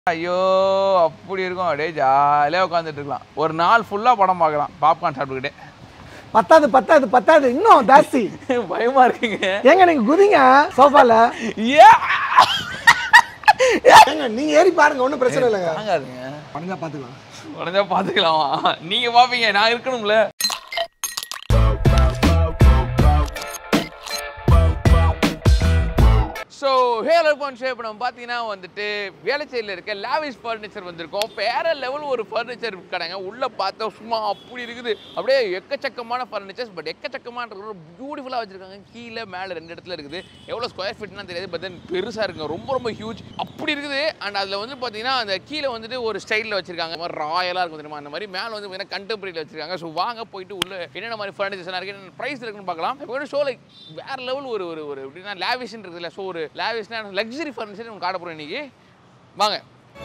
ஐயோ அப்படி இருக்கும் அப்படியே ஜாலியாக உட்காந்துட்டு இருக்கலாம் ஒரு நாள் ஃபுல்லாக படம் பார்க்கலாம் பாப்கார்ன் சாப்பிட்டுக்கிட்டே பத்தாது பத்தாது பத்தாது இன்னும் ஜாஸ்தி பயமா இருக்குங்க ஏங்க நீங்க குதிங்க சோஃபால ஏ ஏங்க நீங்க ஏறி பாருங்க ஒன்றும் பிரச்சனை இல்லைங்க தாங்காதுங்க உடனே பார்த்துக்கலாம் உடனே பார்த்துக்கலாமா நீங்க பார்ப்பீங்க நான் இருக்கணும்ல ஸோ ஹேலோ பான் ஷேப் நம்ம பார்த்தீங்கன்னா வந்துட்டு வேலைச்சேரியில் இருக்க லாவிஷ் ஃபர்னிச்சர் வந்திருக்கோம் வேற லெவல் ஒரு ஃபர்னிச்சர் கடைங்க உள்ளே பார்த்தா சும்மா அப்படி இருக்குது அப்படியே எக்கச்சக்கமான ஃபர்னிச்சர்ஸ் பட் எக்கச்சக்கமான பியூட்டிஃபுல்லாக வச்சிருக்காங்க கீழே மேலே ரெண்டு இடத்துல இருக்குது எவ்வளோ ஸ்கொயர் ஃபீட்னா தெரியாது பட் தென் பெருசாக இருக்குங்க ரொம்ப ரொம்ப ஹியூஜ் அப்படி இருக்குது அண்ட் அதில் வந்து பார்த்தீங்கன்னா அந்த கீழே வந்துட்டு ஒரு ஸ்டைலில் வச்சிருக்காங்க மாதிரி ராயலாக இருக்கும் தெரியுமா அந்த மாதிரி மேலே வந்து பார்த்தீங்கன்னா கண்டெம்பரரியில் வச்சிருக்காங்க ஸோ வாங்க போயிட்டு உள்ள என்னென்ன மாதிரி ஃபர்னிச்சர்ஸ் இருக்கு என்னென்ன ப்ரைஸ் இருக்குன்னு பார்க்கலாம் இப்போ ஷோ லைக் வேற லெவல் ஒரு ஒரு ஒரு எப்படின்னா லேவிஷ்னு இருக்குல்ல ஸோ ஒரு லேவிஷ்னா லக்ஸரி ஃபர்னிச்சர் உங்களுக்கு காட்ட போகிறோம் இன்னைக்கு வாங்க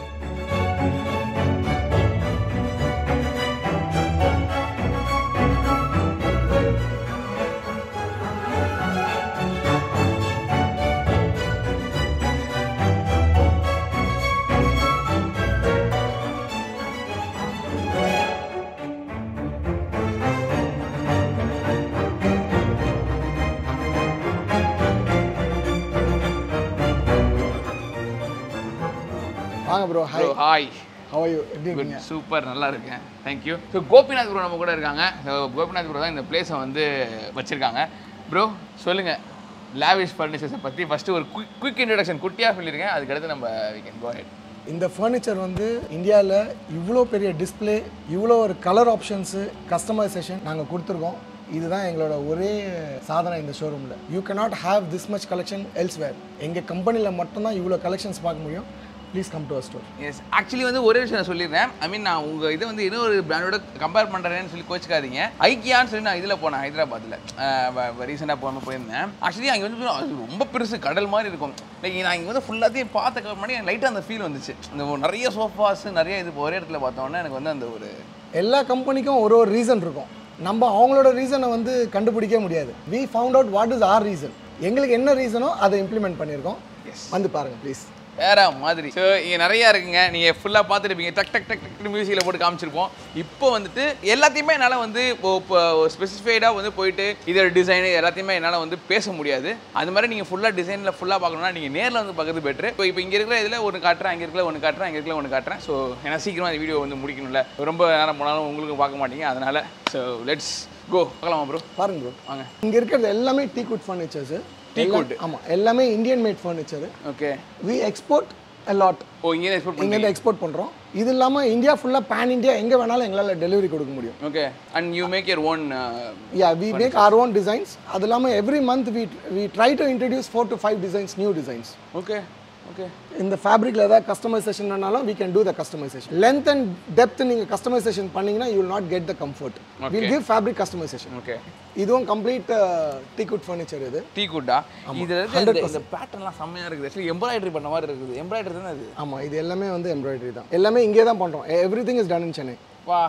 வாங்க bro hi bro hi how you எப்படி இருக்கீங்க சூப்பர் நல்லா இருக்கேன் தேங்க்யூ ஸோ கோபிநாத் ப்ரோ நம்ம கூட இருக்காங்க ஸோ கோபிநாத் ப்ரோ தான் இந்த பிளேஸை வந்து வச்சுருக்காங்க ப்ரோ சொல்லுங்கள் லாவிஷ் ஃபர்னிச்சர்ஸை பற்றி ஃபஸ்ட்டு ஒரு குயிக் குயிக் இன்ட்ரடக்ஷன் குட்டியாக சொல்லியிருக்கேன் அதுக்கடுத்து நம்ம we can go ahead இந்த ஃபர்னிச்சர் வந்து இந்தியாவில் இவ்வளோ பெரிய டிஸ்ப்ளே இவ்வளோ ஒரு கலர் ஆப்ஷன்ஸு கஸ்டமைசேஷன் நாங்கள் கொடுத்துருக்கோம் இதுதான் எங்களோட ஒரே சாதனை இந்த ஷோரூமில் you cannot have this much collection elsewhere எங்கள் கம்பெனியில் மட்டும்தான் இவ்வளோ கலெக்ஷன்ஸ் பார்க்க முடியும் please come to a store yes actually வந்து ஒரே விஷயம் நான் சொல்லிடுறேன் ஐ மீன் நான் உங்கள் இதை வந்து இன்னொரு பிராண்டோட கம்பேர் பண்ணுறேன்னு சொல்லி கோச்சிக்காதீங்க ஐக்கியான்னு சொல்லி நான் இதில் போனேன் ஹைதராபாத்தில் ரீசெண்டாக போன போயிருந்தேன் ஆக்சுவலி அங்கே வந்து அது ரொம்ப பெருசு கடல் மாதிரி இருக்கும் லைக் நான் இங்கே வந்து ஃபுல்லாத்தையும் பார்த்த முன்னாடி எனக்கு லைட்டாக அந்த ஃபீல் வந்துச்சு இந்த ஒரு நிறைய சோஃபாஸ் நிறைய இது ஒரே இடத்துல பார்த்தோன்னே எனக்கு வந்து அந்த ஒரு எல்லா கம்பெனிக்கும் ஒரு ஒரு ரீசன் இருக்கும் நம்ம அவங்களோட ரீசனை வந்து கண்டுபிடிக்க முடியாது we found out what is our reason எங்களுக்கு என்ன ரீசனோ அதை இம்ப்ளிமெண்ட் பண்ணியிருக்கோம் வந்து பாருங்கள் ப்ளீஸ் வேற மாதிரி ஸோ இங்கே நிறையா இருக்குங்க நீங்கள் ஃபுல்லாக பார்த்துருப்பீங்க டக் டக் டக் டக் மியூசிக்கில் போட்டு காமிச்சிருப்போம் இப்போ வந்துட்டு எல்லாத்தையுமே என்னால் வந்து இப்போ இப்போ ஸ்பெசிஃபைடாக வந்து போயிட்டு இதோட டிசைன் எல்லாத்தையுமே என்னால் வந்து பேச முடியாது அது மாதிரி நீங்கள் ஃபுல்லாக டிசைனில் ஃபுல்லாக பார்க்கணும்னா நீங்கள் நேரில் வந்து பார்க்கறது பெட்ரு இப்போ இப்போ இங்கே இருக்கிற இதில் ஒன்று காட்டுறேன் அங்கே இருக்கிற ஒன்று காட்டுறேன் அங்கே இருக்கிற ஒன்று காட்டுறேன் ஸோ ஏன்னா சீக்கிரமாக அந்த வீடியோ வந்து முடிக்கணும்ல ரொம்ப நேரம் போனாலும் உங்களுக்கு பார்க்க மாட்டீங்க அதனால் ஸோ லெட்ஸ் கோ பார்க்கலாமா ப்ரோ பாருங்க ப்ரோ வாங்க இங்கே இருக்கிறது எல்லாமே டீ குட் ஃபர்னிச்சர்ஸு Teakwood. ஆமாம் எல்லாமே Indian made furniture okay we export a lot oh இங்கே எக்ஸ்போர்ட் பண்ணி இங்கேருந்து எக்ஸ்போர்ட் பண்ணுறோம் இது இல்லாமல் இந்தியா ஃபுல்லாக பேன் இந்தியா எங்கே வேணாலும் எங்களால் டெலிவரி கொடுக்க முடியும் okay and you make your own yeah we make our own designs அது இல்லாமல் every month we we try to introduce four to five designs new designs okay okay இந்த ஃபேப்ரிக்கில் ஏதாவது கஸ்டமைசேஷன் வேணாலும் we can do the customization length and depth நீங்கள் customization பண்ணீங்கன்னா you will not get the comfort we'll give fabric customization okay இதுவும் complete teakwood furniture இது டீ குட்டா இதுல இருக்க இந்த- இந்த பேட்டர்ன்லாம் செம்மையா இருக்குது ஆக்சுவலி எம்ப்ராய்டரி பண்ண மாதிரி இருக்குது எம்ப்ராய்டரி தானே அது ஆமாம் இது எல்லாமே வந்து எம்ப்ராய்டரி தான் எல்லாமே இங்கே தான் பண்ணுறோம் everything is done in Chennai வா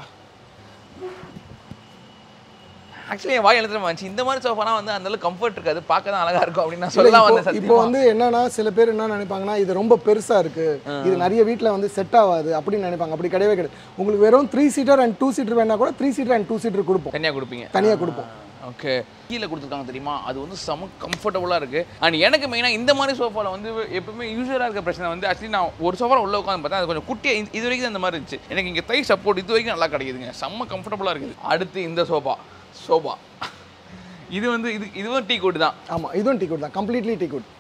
ஆக்சுவலி என் வாய் எழுதுற வந்துச்சு இந்த மாதிரி சோஃபானா வந்து அந்த அளவுக்கு கம்ஃபர்ட் இருக்காது பார்க்க தான் அழகா இருக்கும் அப்படின்னு நான் இல்ல, சொல்லலாம் இப்போ- வந்தேன் இப்போ சத்தியமா வந்து என்னன்னா சில பேர் என்ன நினைப்பாங்கன்னா இது ரொம்ப பெருசா இருக்கு இது நிறைய வீட்ல வந்து செட் ஆகாது அப்படின்னு நினைப்பாங்க அப்படி கிடையவே கிடையாது உங்களுக்கு வெறும் three seater and two seater வேணா கூட three seater and two seater கொடுப்போம் தனியா கொடுப்பீங்க தனியா கொடுப்போம் ஓகே கீழே கொடுத்துருக்காங்க தெரியுமா அது வந்து செம கம்ஃபர்டபுளாக இருக்குது அண்ட் எனக்கு மெயினாக இந்த மாதிரி சோஃபாவில் வந்து எப்பவுமே யூஸ்வலாக இருக்க பிரச்சனை வந்து ஆக்சுவலி நான் ஒரு சோஃபாவில் உள்ள உட்காந்து பார்த்தா அது கொஞ்சம் குட்டியாக இது வரைக்கும் அந்த மாதிரி இருந்துச்சு எனக்கு இங்கே தை சப்போர்ட் இது வரைக்கும் நல்லா கிடைக்குதுங்க செம்ம கம்ஃபர்டபுளாக இருக்குது அடுத்து இந்த சோஃபா சோஃபா இது வந்து இது இதுவும் டீ கோட் தான் ஆமா இதுவும் டீ குட் தான் கம்ப்ளீட்லி டீ குட்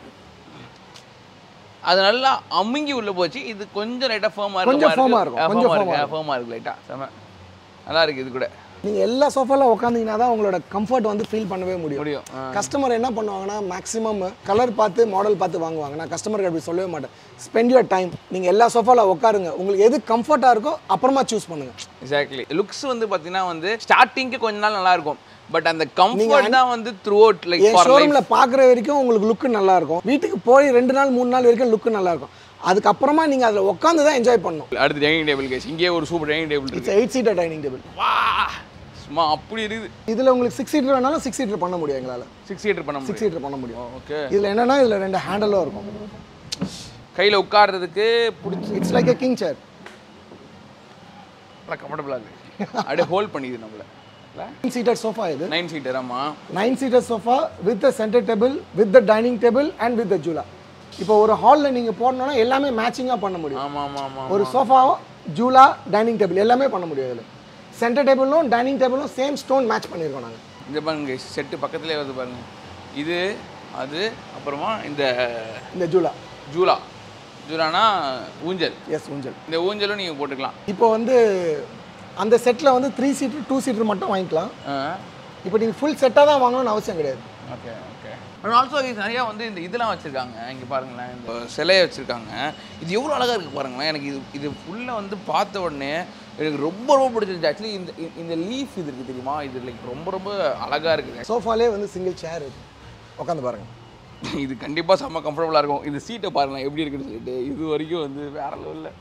அது நல்லா அமுங்கி உள்ள போச்சு இது கொஞ்சம் லைட்டாக ஃபேமாக இருக்கு கொஞ்சம் firm ஆ இருக்கும், கொஞ்சம் firm ஆ இருக்கு ஃபேமாக இருக்கு லைட்டாக செம நல்லா இருக்கு இது கூட நீங்க எல்லா சோஃபால உட்காந்தீங்கன்னா தான் உங்களோட கம்ஃபர்ட் வந்து ஃபீல் பண்ணவே முடியும் முடியும் ஆ. கஸ்டமர் என்ன பண்ணுவாங்கன்னா மேக்ஸிமம் கலர் பார்த்து மாடல் பார்த்து வாங்குவாங்க நான் கஸ்டமருக்கு அப்படி சொல்லவே மாட்டேன் ஸ்பெண்ட் யுவர் டைம் நீங்க எல்லா சோஃபால உட்காருங்க உங்களுக்கு எது கம்ஃபர்ட்டா இருக்கோ அப்புறமா சூஸ் பண்ணுங்க எக்ஸாக்ட்லி லுக்ஸ் வந்து பார்த்தீங்கன்னா வந்து ஸ்டார்டிங்க்கு கொஞ்ச நாள் நல்லா இருக்கும் பட் அந்த கம்ஃபர்ட் தான் வந்து த்ரூ அவுட் லைக் என் ஷோரூமில் பார்க்குற வரைக்கும் உங்களுக்கு லுக்கு நல்லா இருக்கும் வீட்டுக்கு போய் ரெண்டு நாள் மூணு நாள் வரைக்கும் லுக்கு நல்லா இருக்கும் அதுக்கப்புறமா நீங்கள் அதில் உட்காந்து தான் என்ஜாய் பண்ணணும் அடுத்து டைனிங் டேபிள் கேஸ் இங்கே ஒரு சூப்பர் டைனிங் டேபிள் இருக்கு it's eight seater dining table வா சும்மா அப்படி இருக்குது இதில் உங்களுக்கு சிக்ஸ் சீட்டர் வேணாலும் சிக்ஸ் சீட்டர் பண்ண முடியும் எங்களால் சிக்ஸ் சீட்டர் பண்ண சிக்ஸ் முடியும் சீட்டர் பண்ண முடியும் ஓகே இதில் என்னன்னா இதில் ரெண்டு ஹேண்டலும் இருக்கும் கையில் உட்கார்றதுக்கு பிடிச்சி it's like a king chair கம்ஃபர்டபுளாக இருக்குது அப்படியே ஹோல்ட் பண்ணிது நம்மள நைன் சீட்டர் சோஃபா இது நைன் சீட்டர் ஆமாம் nine seater sofa with the centre table with the dining table and with the jhula இப்போ ஒரு ஹாலில் நீங்கள் போடணும்னா எல்லாமே மேட்சிங்காக பண்ண முடியும் ஆமாம் ஆமாம் ஆமாம் ஒரு சோஃபாவும் ஜூலா டைனிங் டேபிள் எல்லாமே பண்ண முடியும் இதில் சென்டர் டேபிளும் டைனிங் டேபிளும் சேம் ஸ்டோன் மேட்ச் பண்ணியிருக்கோம் நாங்கள் இந்த பாருங்க செட்டு பக்கத்துலேயே வருது பாருங்க இது அது அப்புறமா இந்த இந்த ஜூலா ஜூலா ஜூலானா ஊஞ்சல் எஸ் ஊஞ்சல் இந்த ஊஞ்சலும் நீங்கள் போட்டுக்கலாம் இப்போ வந்து அந்த செட்டில் வந்து த்ரீ சீட்டர் டூ சீட்டர் மட்டும் வாங்கிக்கலாம் இப்போ நீங்கள் ஃபுல் செட்டாக தான் வாங்கணும்னு அவசியம் கிடையாது ஓகே ஓகே அண்ட் ஆல்சோ இது நிறையா வந்து இந்த இதெல்லாம் வச்சுருக்காங்க இங்கே பாருங்களேன் இந்த சிலையை வச்சுருக்காங்க இது எவ்வளோ அழகாக இருக்குது பாருங்களேன் எனக்கு இது இது ஃபுல்லாக வந்து பார்த்த உடனே எனக்கு ரொம்ப ரொம்ப பிடிச்சிருந்துச்சு ஆக்சுவலி இந்த இந்த லீஃப் இது இருக்குது தெரியுமா இது லைக் ரொம்ப ரொம்ப அழகாக இருக்குது சோஃபாலே வந்து சிங்கிள் சேர் இருக்கு உட்காந்து பாருங்கள் இது கண்டிப்பாக செம்ம கம்ஃபர்டபுளாக இருக்கும் இந்த சீட்டை பாருங்களேன் எப்படி இருக்குன்னு சொல்லிட்டு இது வரைக்கும் வந்து வேற லெவலில்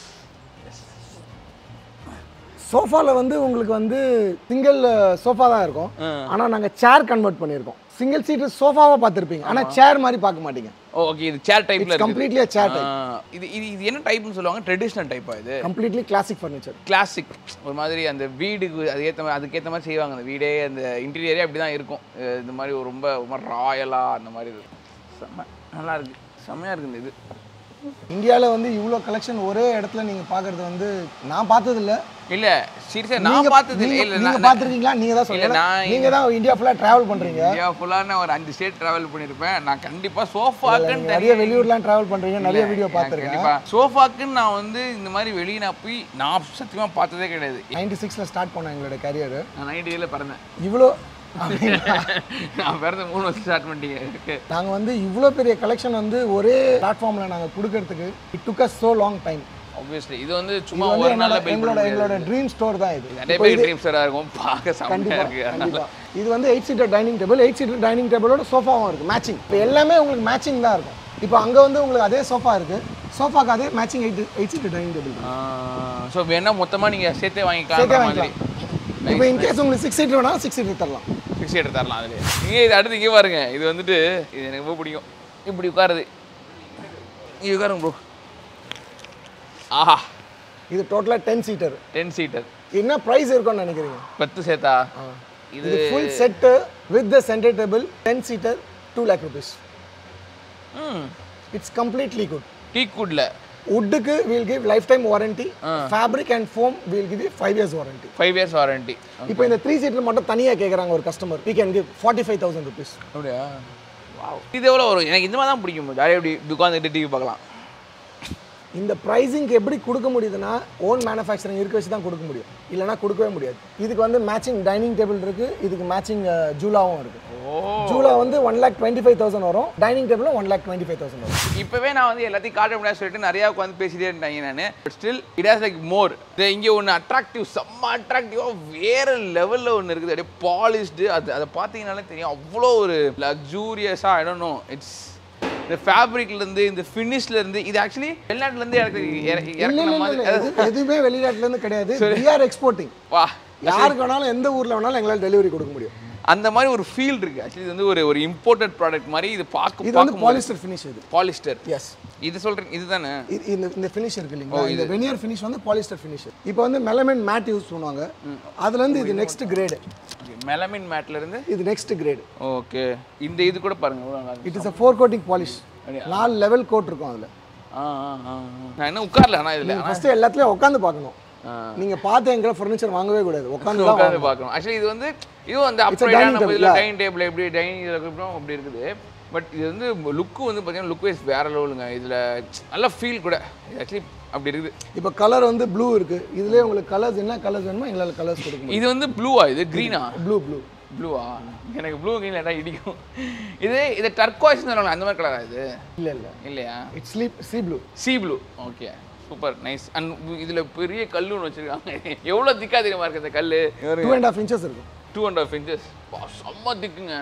சோஃபாவில் வந்து உங்களுக்கு வந்து சிங்கிள் சோஃபா தான் இருக்கும் ஆனால் நாங்கள் சேர் கன்வெர்ட் பண்ணியிருக்கோம் சிங்கிள் சீட்டர் சோஃபாவாக பார்த்துருப்பீங்க ஆனால் சேர் மாதிரி பார்க்க மாட்டீங்க ஓகே இது சேர் டைப்பில் இருக்குது கம்ப்ளீட்லி சேர் டைப் இது இது இது என்ன டைப்னு சொல்லுவாங்க ட்ரெடிஷ்னல் டைப்பா இது கம்ப்ளீட்லி கிளாசிக் ஃபர்னிச்சர் கிளாசிக் ஒரு மாதிரி அந்த வீடுக்கு அது ஏற்ற மாதிரி அதுக்கேற்ற மாதிரி செய்வாங்க அந்த வீடே அந்த இன்டீரியரே அப்படி தான் இருக்கும் அஹ் இந்த மாதிரி ஒரு ரொம்ப ரொம்ப ராயலாக அந்த மாதிரி இருக்கும் செம்ம நல்லா இருக்கு செம்மையாக இருக்குது இந்த இது இந்தியாவில் வந்து இவ்வளோ கலெக்ஷன் ஒரே இடத்துல நீங்கள் பார்க்குறது வந்து நான் பார்த்ததில்ல இல்லை சீரியஸாக நான் பார்த்தது இல்லை இல்லை நீங்கள் நான் பார்த்துருக்கீங்களா நீங்கள் தான் இல்ல, சொல்லுங்க நான் நீங்கள் தான் இந்தியா ஃபுல்லாக ட்ராவல் பண்ணுறீங்க இந்தியா ஃபுல்லாக நான் ஒரு அஞ்சு ஸ்டேட் ட்ராவல் பண்ணியிருப்பேன் நான் கண்டிப்பாக சோஃபாக்குன்னு நிறைய வெளியூர்லாம் ட்ராவல் பண்ணுறீங்க நிறைய வீடியோ பார்த்துருக்கேன் கண்டிப்பாக சோஃபாக்குன்னு நான் வந்து இந்த மாதிரி வெளியே நான் போய் நான் சத்தியமாக பார்த்ததே கிடையாது நைன்டி சிக்ஸில் ஸ்டார்ட் பண்ணேன் எங்களோட கரியர் நான் நைன்டியில் பிறந்தேன் இவ்வளோ நான் பிறந்த மூணு வருஷம் ஸ்டார்ட் பண்ணிட்டீங்க இருக்கு நாங்கள் வந்து இவ்வளோ பெரிய கலெக்ஷன் வந்து ஒரே பிளாட்ஃபார்மில் நாங்கள் கொடுக்கறதுக்கு it took us so long time obviously இது வந்து இது சும்மா வந்து ஒரு என்னோட நாளில் பில்ட் எங்களோட பண்ண எங்களோட ட்ரீம் ஸ்டோர் தான் இது நிறைய பேர் ட்ரீம் ஸ்டாராக இருக்கும் பார்க்க செம்மையாக கண்டிப்பாக இருக்கு கண்டிப்பாக இது வந்து eight seater dining table eight seater dining டேபிளோட சோஃபாவும் இருக்குது மேட்சிங் இப்போ எல்லாமே உங்களுக்கு மேட்சிங் தான் இருக்கும் இப்போ அங்கே வந்து உங்களுக்கு அதே சோஃபா இருக்குது சோஃபாக்கு அதே matching eight eight seater dining table so வேணா மொத்தமாக நீங்கள் சேர்த்தே வாங்கிக்கலாம் சேர்த்தே மாதிரி இப்போ இன்கேஸ் உங்களுக்கு சிக்ஸ் சீட்டர் வேணாலும் சிக்ஸ் சீட்டர் தரலாம் ஃபிக்ஸ் எடுத்து தரலாம் அதுலேயே நீங்கள் இது அடுத்து இங்கே பாருங்க இது வந்துட்டு இது எனக்கு ரொம்ப பிடிக்கும் இப்படி உட்காருது இங்கே உட்காருங்க ப்ரோ ஆஹா இது டோட்டலாக டென் சீட்டர் டென் சீட்டர் என்ன ப்ரைஸ் இருக்கும்னு நினைக்கிறீங்க பத்து சேர்த்தா இது இது full set with the centre table ten seater two lakh rupees hmm it's completely good டீ குட்ல வுட்டுக்கு we'll give lifetime warranty fabric and foam we'll give five years warranty five years warranty இப்போ இந்த த்ரீ சீட்டர் மட்டும் தனியாக கேட்குறாங்க ஒரு customer we can give forty five thousand rupees அப்படியா வாவ் இது எவ்வளோ வரும் எனக்கு இந்த மாதிரி தான் பிடிக்கும் ஜாலியாக இப்படி உட்காந்துட்டு டிவி பார்க்கலாம் இந்த ப்ரைஸிங்க்கு எப்படி கொடுக்க முடியுதுன்னா ஓன் மேனுஃபேக்சரிங் இருக்க வச்சு தான் கொடுக்க முடியும் இல்லைனா கொடுக்கவே முடியாது இதுக்கு வந்து மேட்சிங் டைனிங் டேபிள் இருக்குது இதுக்கு மேட்சிங் ஜூலாவும் இருக்குது ஓ ஜூலா வந்து one lakh twenty five thousand வரும் டைனிங் டேபிளும் one lakh twenty five thousand வரும் இப்போவே நான் வந்து எல்லாத்தையும் காட்ட முடியாது சொல்லிட்டு நிறையா உட்காந்து பேசிட்டே இருந்தாங்க நான் but still it has like more இங்கே ஒன்று அட்ராக்டிவ் செம்ம அட்ராக்டிவாக வேறு லெவலில் ஒன்று இருக்குது அப்படியே பாலிஷ்டு அது அதை பார்த்தீங்கனாலே தெரியும் அவ்வளோ ஒரு லக்ஸூரியஸாக ஐடனோ இட்ஸ் இந்த ஃபேப்ரிக்லேருந்து இந்த ஃபினிஷ்லேருந்து இது ஆக்சுவலி வெளிநாட்டுலேருந்து எனக்கு இற- இல்லை இறக்குன இல்லை மாதிரி இல்லை எது- எதுவுமே வெளிநாட்டுலேருந்து கிடையாது we are எக்ஸ்போர்ட்டிங் வா யாருக்கு வேணாலும் எந்த ஊரில் வேணாலும் எங்களால் டெலிவரி கொடுக்க முடியும் அந்த மாதிரி ஒரு ஃபீல் இருக்கு ஆக்சுவலி இது வந்து ஒரு ஒரு இம்போர்ட்டட் ப்ராடக்ட் மாதிரி இது பார்க்க இது வந்து பார்க்கும் பாலிஸ்டர் ஃபினிஷ் இது பாலிஸ்டர் எஸ் இது சொல்கிறேன் இதுதானே இது இந்த இந்த ஃபினிஷ் இருக்கு இல்லைங்களா இந்த வெனியர் ஃபினிஷ் வந்து பாலிஸ்டர் ஃபினிஷ் இப்போ வந்து மெலமென் மேட் யூஸ் பண்ணுவாங்க அதுலேருந்து இது நெக்ஸ்ட் கிரேடு மெலமின் மேட்ல இருந்து இது நெக்ஸ்ட் கிரேடு ஓகே இந்த இது கூட பாருங்க எவ்வளவு நல்லா இருக்கு. It is a four coating polish நாலு லெவல் கோட் இருக்கும் அதில் ஆ ஆ ஆ ஆ. நான் என்ன உட்கார்ல ஆனால் இதில் நீங்கள் ஃபஸ்ட்டு எல்லாத்துலேயும் உட்காந்து பார்க்கணும் ஆ. நீங்கள் பார்த்து எங்களை ஃபர்னிச்சர் வாங்கவே கூடாது உட்காந்து தான் உட்காந்து பார்க்கணும் ஆக்சுவலி இது வந்து இதுவும் வந்து a அப்ரைடாக dining நம்ம table, இதில் yeah. டைனிங் டேபிள் எப்படி டைனிங் இதில் அப்படி இருக்குது பட் இது வந்து லுக்கு வந்து பார்த்தீங்கன்னா லுக் வைஸ் வேற லெவலுங்க இதில் நல்ல ஃபீல் கூட ஆக்சுவலி அப்படி இருக்குது இப்போ கலர் வந்து ப்ளூ இருக்கு இதுலேயே உங்களுக்கு கலர்ஸ் என்ன கலர்ஸ் வேணுமோ எங்களால் கலர்ஸ் கொடுக்க முடியும் இது வந்து ப்ளூவா இது க்ரீனா ப்ளூ ப்ளூ ப்ளூவா எனக்கு ப்ளூ க்ரீன் லேட்டாக இடிக்கும் இது இது டர்க்வாய்ஸ் அந்த மாதிரி கலரா இது இல்லை இல்லை இல்லையா it's sleep sea blue sea blue okay super nice and இதில் பெரிய கல் ஒன்று வச்சுருக்காங்க எவ்வளோ திக்கா தெரியுமா இருக்கு இந்த கல் டூ அண்ட் ஆஃப் இன்ச்சஸ் இருக்கும் டூ அண்ட் ஆஃப் இன்ச்சஸ் செம்ம திக்குங்க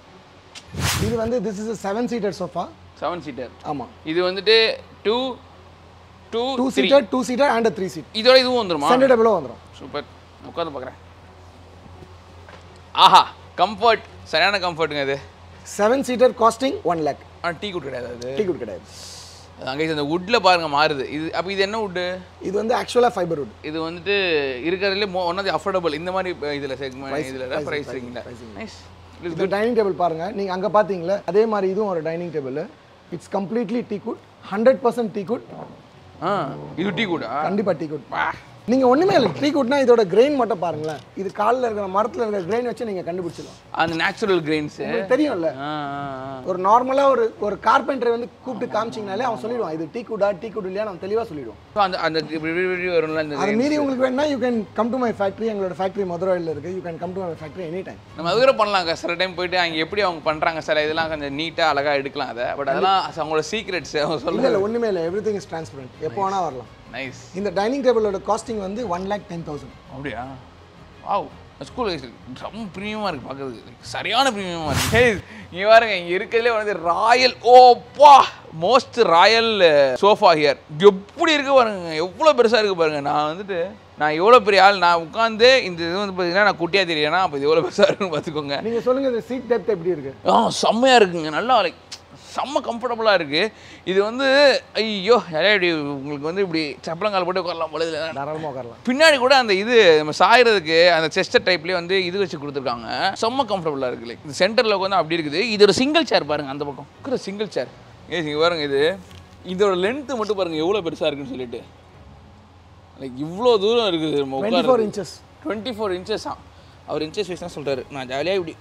இது வந்து this is seven seater sofa seven seater ஆமாம் இது வந்துட்டு two two two three seater two seater and three seat இதோட இதுவும் வந்துருமா சென்டர் டேபிளும் வந்துடும் சூப்பர் உட்காந்து பார்க்குறேன் ஆஹா கம்ஃபர்ட் சரியான கம்ஃபர்ட்டுங்க இது seven seater costing one lakh ஆனால் டீ குட் கிடையாது அது டீ குட் கிடையாது அங்கே இந்த வுட்டில் பாருங்க மாறுது இது அப்போ இது என்ன வுட்டு இது வந்து ஆக்சுவலாக ஃபைபர் வுட் இது வந்துட்டு இருக்கிறதுலே மோ ஒன் ஆஃப் தி அஃபோர்டபுள் இந்த மாதிரி இதில் செக்மெண்ட் இதில் ப்ரைஸிங்கில் நைஸ் இது டைனிங் டேபிள் பாருங்க நீங்க அங்க பாத்தீங்களா அதே மாதிரி இதுவும் ஒரு dining table it's completely tea teakwood hundred percent tea teakwood ஆ இது டீ கூட கண்டிப்பா டீ குட் நீங்க ஒண்ணுமே இல்லை டீ குட்னா இதோட கிரெயின் மட்டும் பாருங்களேன் இது காலில் இருக்கிற மரத்துல இருக்கிற கிரெயின் வச்சு நீங்க கண்டுபிடிச்சிடலாம் அந்த நேச்சுரல் கிரெயின்ஸு உங்களுக்கு தெரியும்ல ஒரு நார்மலா ஒரு ஒரு கார்பெண்டரை வந்து கூப்பிட்டு காமிச்சிங்கனாலே அவன் சொல்லிடுவான் இது டீ குடா டீ குட் இல்லையா நம்ம தெளிவா சொல்லிடுவோம் ஸோ அந்த அந்த இப்படி இப்படி இப்படி வரும்ல அந்த அது மீறி உங்களுக்கு வேணா you can come to my factory எங்களோட ஃபேக்ட்ரி மதுரையில் இருக்கு you can come to my factory any time நம்ம அது கூட பண்ணலாங்க சில டைம் போயிட்டு அங்கே எப்படி அவங்க பண்ணுறாங்க சார் இதெல்லாம் கொஞ்சம் நீட்டாக அழகாக எடுக்கலாம் அதை பட் அதெல்லாம் அவங்களோட சீக்ரெட்ஸ் அவங்க இல்லை சொல்ல இல்லை ஒன்றுமே இல்லை எவ்ரி திங் இஸ் டிரான்ஸ்பரண்ட் எப்போ வேணா வரலாம் நைஸ் இந்த டைனிங் டேபிளோட காஸ்டிங் வந்து ஒன் லேக் டென் தௌசண்ட் அப்படியா வாவ் ஸ்கூல் ரொம்ப ப்ரீமியமாக இருக்குது பார்க்குறதுக்கு சரியான ப்ரீமியமாக இருக்குது சரி இங்கே பாருங்க இங்கே இருக்கிறதுலே வந்து ராயல் ஓப்பா மோஸ்ட் ராயல் சோஃபா ஹியர் எப்படி இருக்கு பாருங்க எவ்வளோ பெருசாக இருக்குது பாருங்க நான் வந்துட்டு நான் எவ்வளோ பெரிய ஆள் நான் உட்காந்து இந்த இது வந்து பார்த்தீங்கன்னா நான் குட்டியாக தெரியலனா அப்போ இது எவ்வளோ பெருசாக இருக்குன்னு பார்த்துக்கோங்க நீங்க சொல்லுங்க இந்த சீட் டெப்த் எப்படி இருக்கு ஆ செம்மையாக இருக்குங்க நல்லா லைக் செம்ம கம்ஃபர்டபுளாக இருக்குது இது வந்து ஐயோ நிறைய இப்படி உங்களுக்கு வந்து இப்படி சப்பளங்கால் போட்டு உட்காரலாம் போல இதில் தாராளமாக உட்காரலாம் பின்னாடி கூட அந்த இது நம்ம சாயறதுக்கு அந்த செஸ்டர் டைப்லேயே வந்து இது வச்சு கொடுத்துருக்காங்க செம்ம கம்ஃபர்டபுளாக இருக்குது லைக் இந்த சென்டரில் உட்காந்து அப்படி இருக்குது இது ஒரு சிங்கிள் சேர் பாருங்க அந்த பக்கம் இருக்கிற சிங்கிள் சேர் ஏ இங்கே பாருங்க இது இதோட லென்த்து மட்டும் பாருங்க எவ்வளோ பெருசாக இருக்குன்னு சொல்லிட்டு லைக் இவ்வளோ தூரம் இருக்குது நம்ம twenty four inches twenty four இன்ச்சஸா அவர் இன்ச்சஸ் வைஸ் தான் சொல்கிறாரு நான் ஜாலியாக இப்படி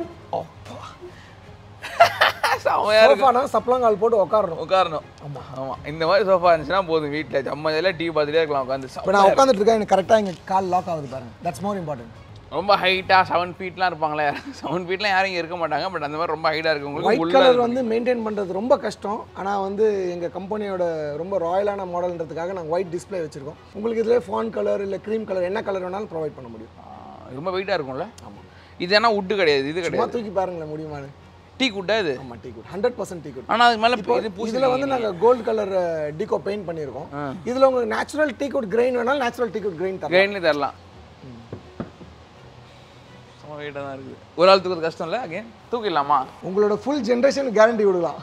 செமையாக இருக்கு சோஃபானா சப்ளங்கால் போட்டு உட்காரணும் உட்காரணும் ஆமாம் ஆமாம் இந்த மாதிரி சோஃபா இருந்துச்சுன்னா போதும் வீட்டில் ஜம்ம ஜாலியாக டிவி பார்த்துட்டே இருக்கலாம் உட்காந்து இப்போ நான் உட்காந்துட்டு இருக்கேன் எனக்கு கரெக்டாக எங்கள் கால் லாக் ஆகுது பாருங்க தட்ஸ் மோர் இம்பார்ட்டன்ட் ரொம்ப ஹைட்டாக செவன் ஃபீட்லாம் இருப்பாங்களே செவன் ஃபீட்லாம் யாரும் இங்கே இருக்க மாட்டாங்க பட் அந்த மாதிரி ரொம்ப ஹைட்டாக இருக்கவங்களுக்கு ஒயிட் உள்ள கலர் வந்து மெயின்டைன் பண்ணுறது ரொம்ப கஷ்டம் ஆனால் வந்து எங்கள் கம்பெனியோட ரொம்ப ராயலான மாடல்ன்றதுக்காக நாங்கள் ஒயிட் டிஸ்ப்ளே வச்சுருக்கோம் உங்களுக்கு இதில் ஃபான் கலர் இல்லை க்ரீம் கலர் என்ன கலர் வேணாலும் ப்ரொவைட் பண்ண முடியும் ஆ, ரொம்ப வெயிட்டாக இருக்கும்ல ஆமாம் இது ஏன்னா உட்டு கிடையாது இது சும்மா கிடையாது தூக்கி பாருங்களேன் முடியுமான்னு டீ குட்டா இது ஆமாம் teakwood hundred percent tea teakwood ஆனால் அதுக்கு மேலே இது பூசி இதில் வந்து நாங்கள் கோல்டு கலர் டீகோ பெயிண்ட் பண்ணியிருக்கோம் இதில் உங்களுக்கு நேச்சுரல் டீ குட் கிரெயின் வேணாலும் நேச்சுரல் டீ குட் கிரெயின் தரலாம் கிரைண்ட்லேயே தரலாம் செம்ம வெயிட்டாக தான் இருக்குது ஒரு ஆள் தூக்குறது கஷ்டம் இல்லை அகைன் தூக்கிடலாமா உங்களோட ஃபுல் ஜென்ரேஷன் கேரண்டி விடலாம்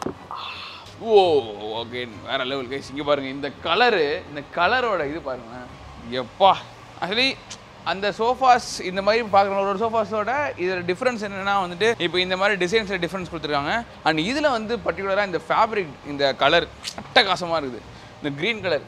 ஓ ஓகே வேற லெவல் கைஸ் இங்கே பாருங்க இந்த கலரு இந்த கலரோட இது பாருங்க எப்பா ஆக்சுவலி அந்த சோஃபாஸ் இந்த மாதிரி பார்க்குற ஒரு சோஃபாஸோட இதில் டிஃப்ரென்ஸ் என்னன்னா வந்துட்டு இப்போ இந்த மாதிரி டிசைன்ஸில் டிஃப்ரென்ஸ் கொடுத்துருக்காங்க அண்ட் இதில் வந்து பர்டிகுலராக இந்த ஃபேப்ரிக் இந்த கலர் அட்டகாசமாக இருக்குது இந்த க்ரீன் கலர்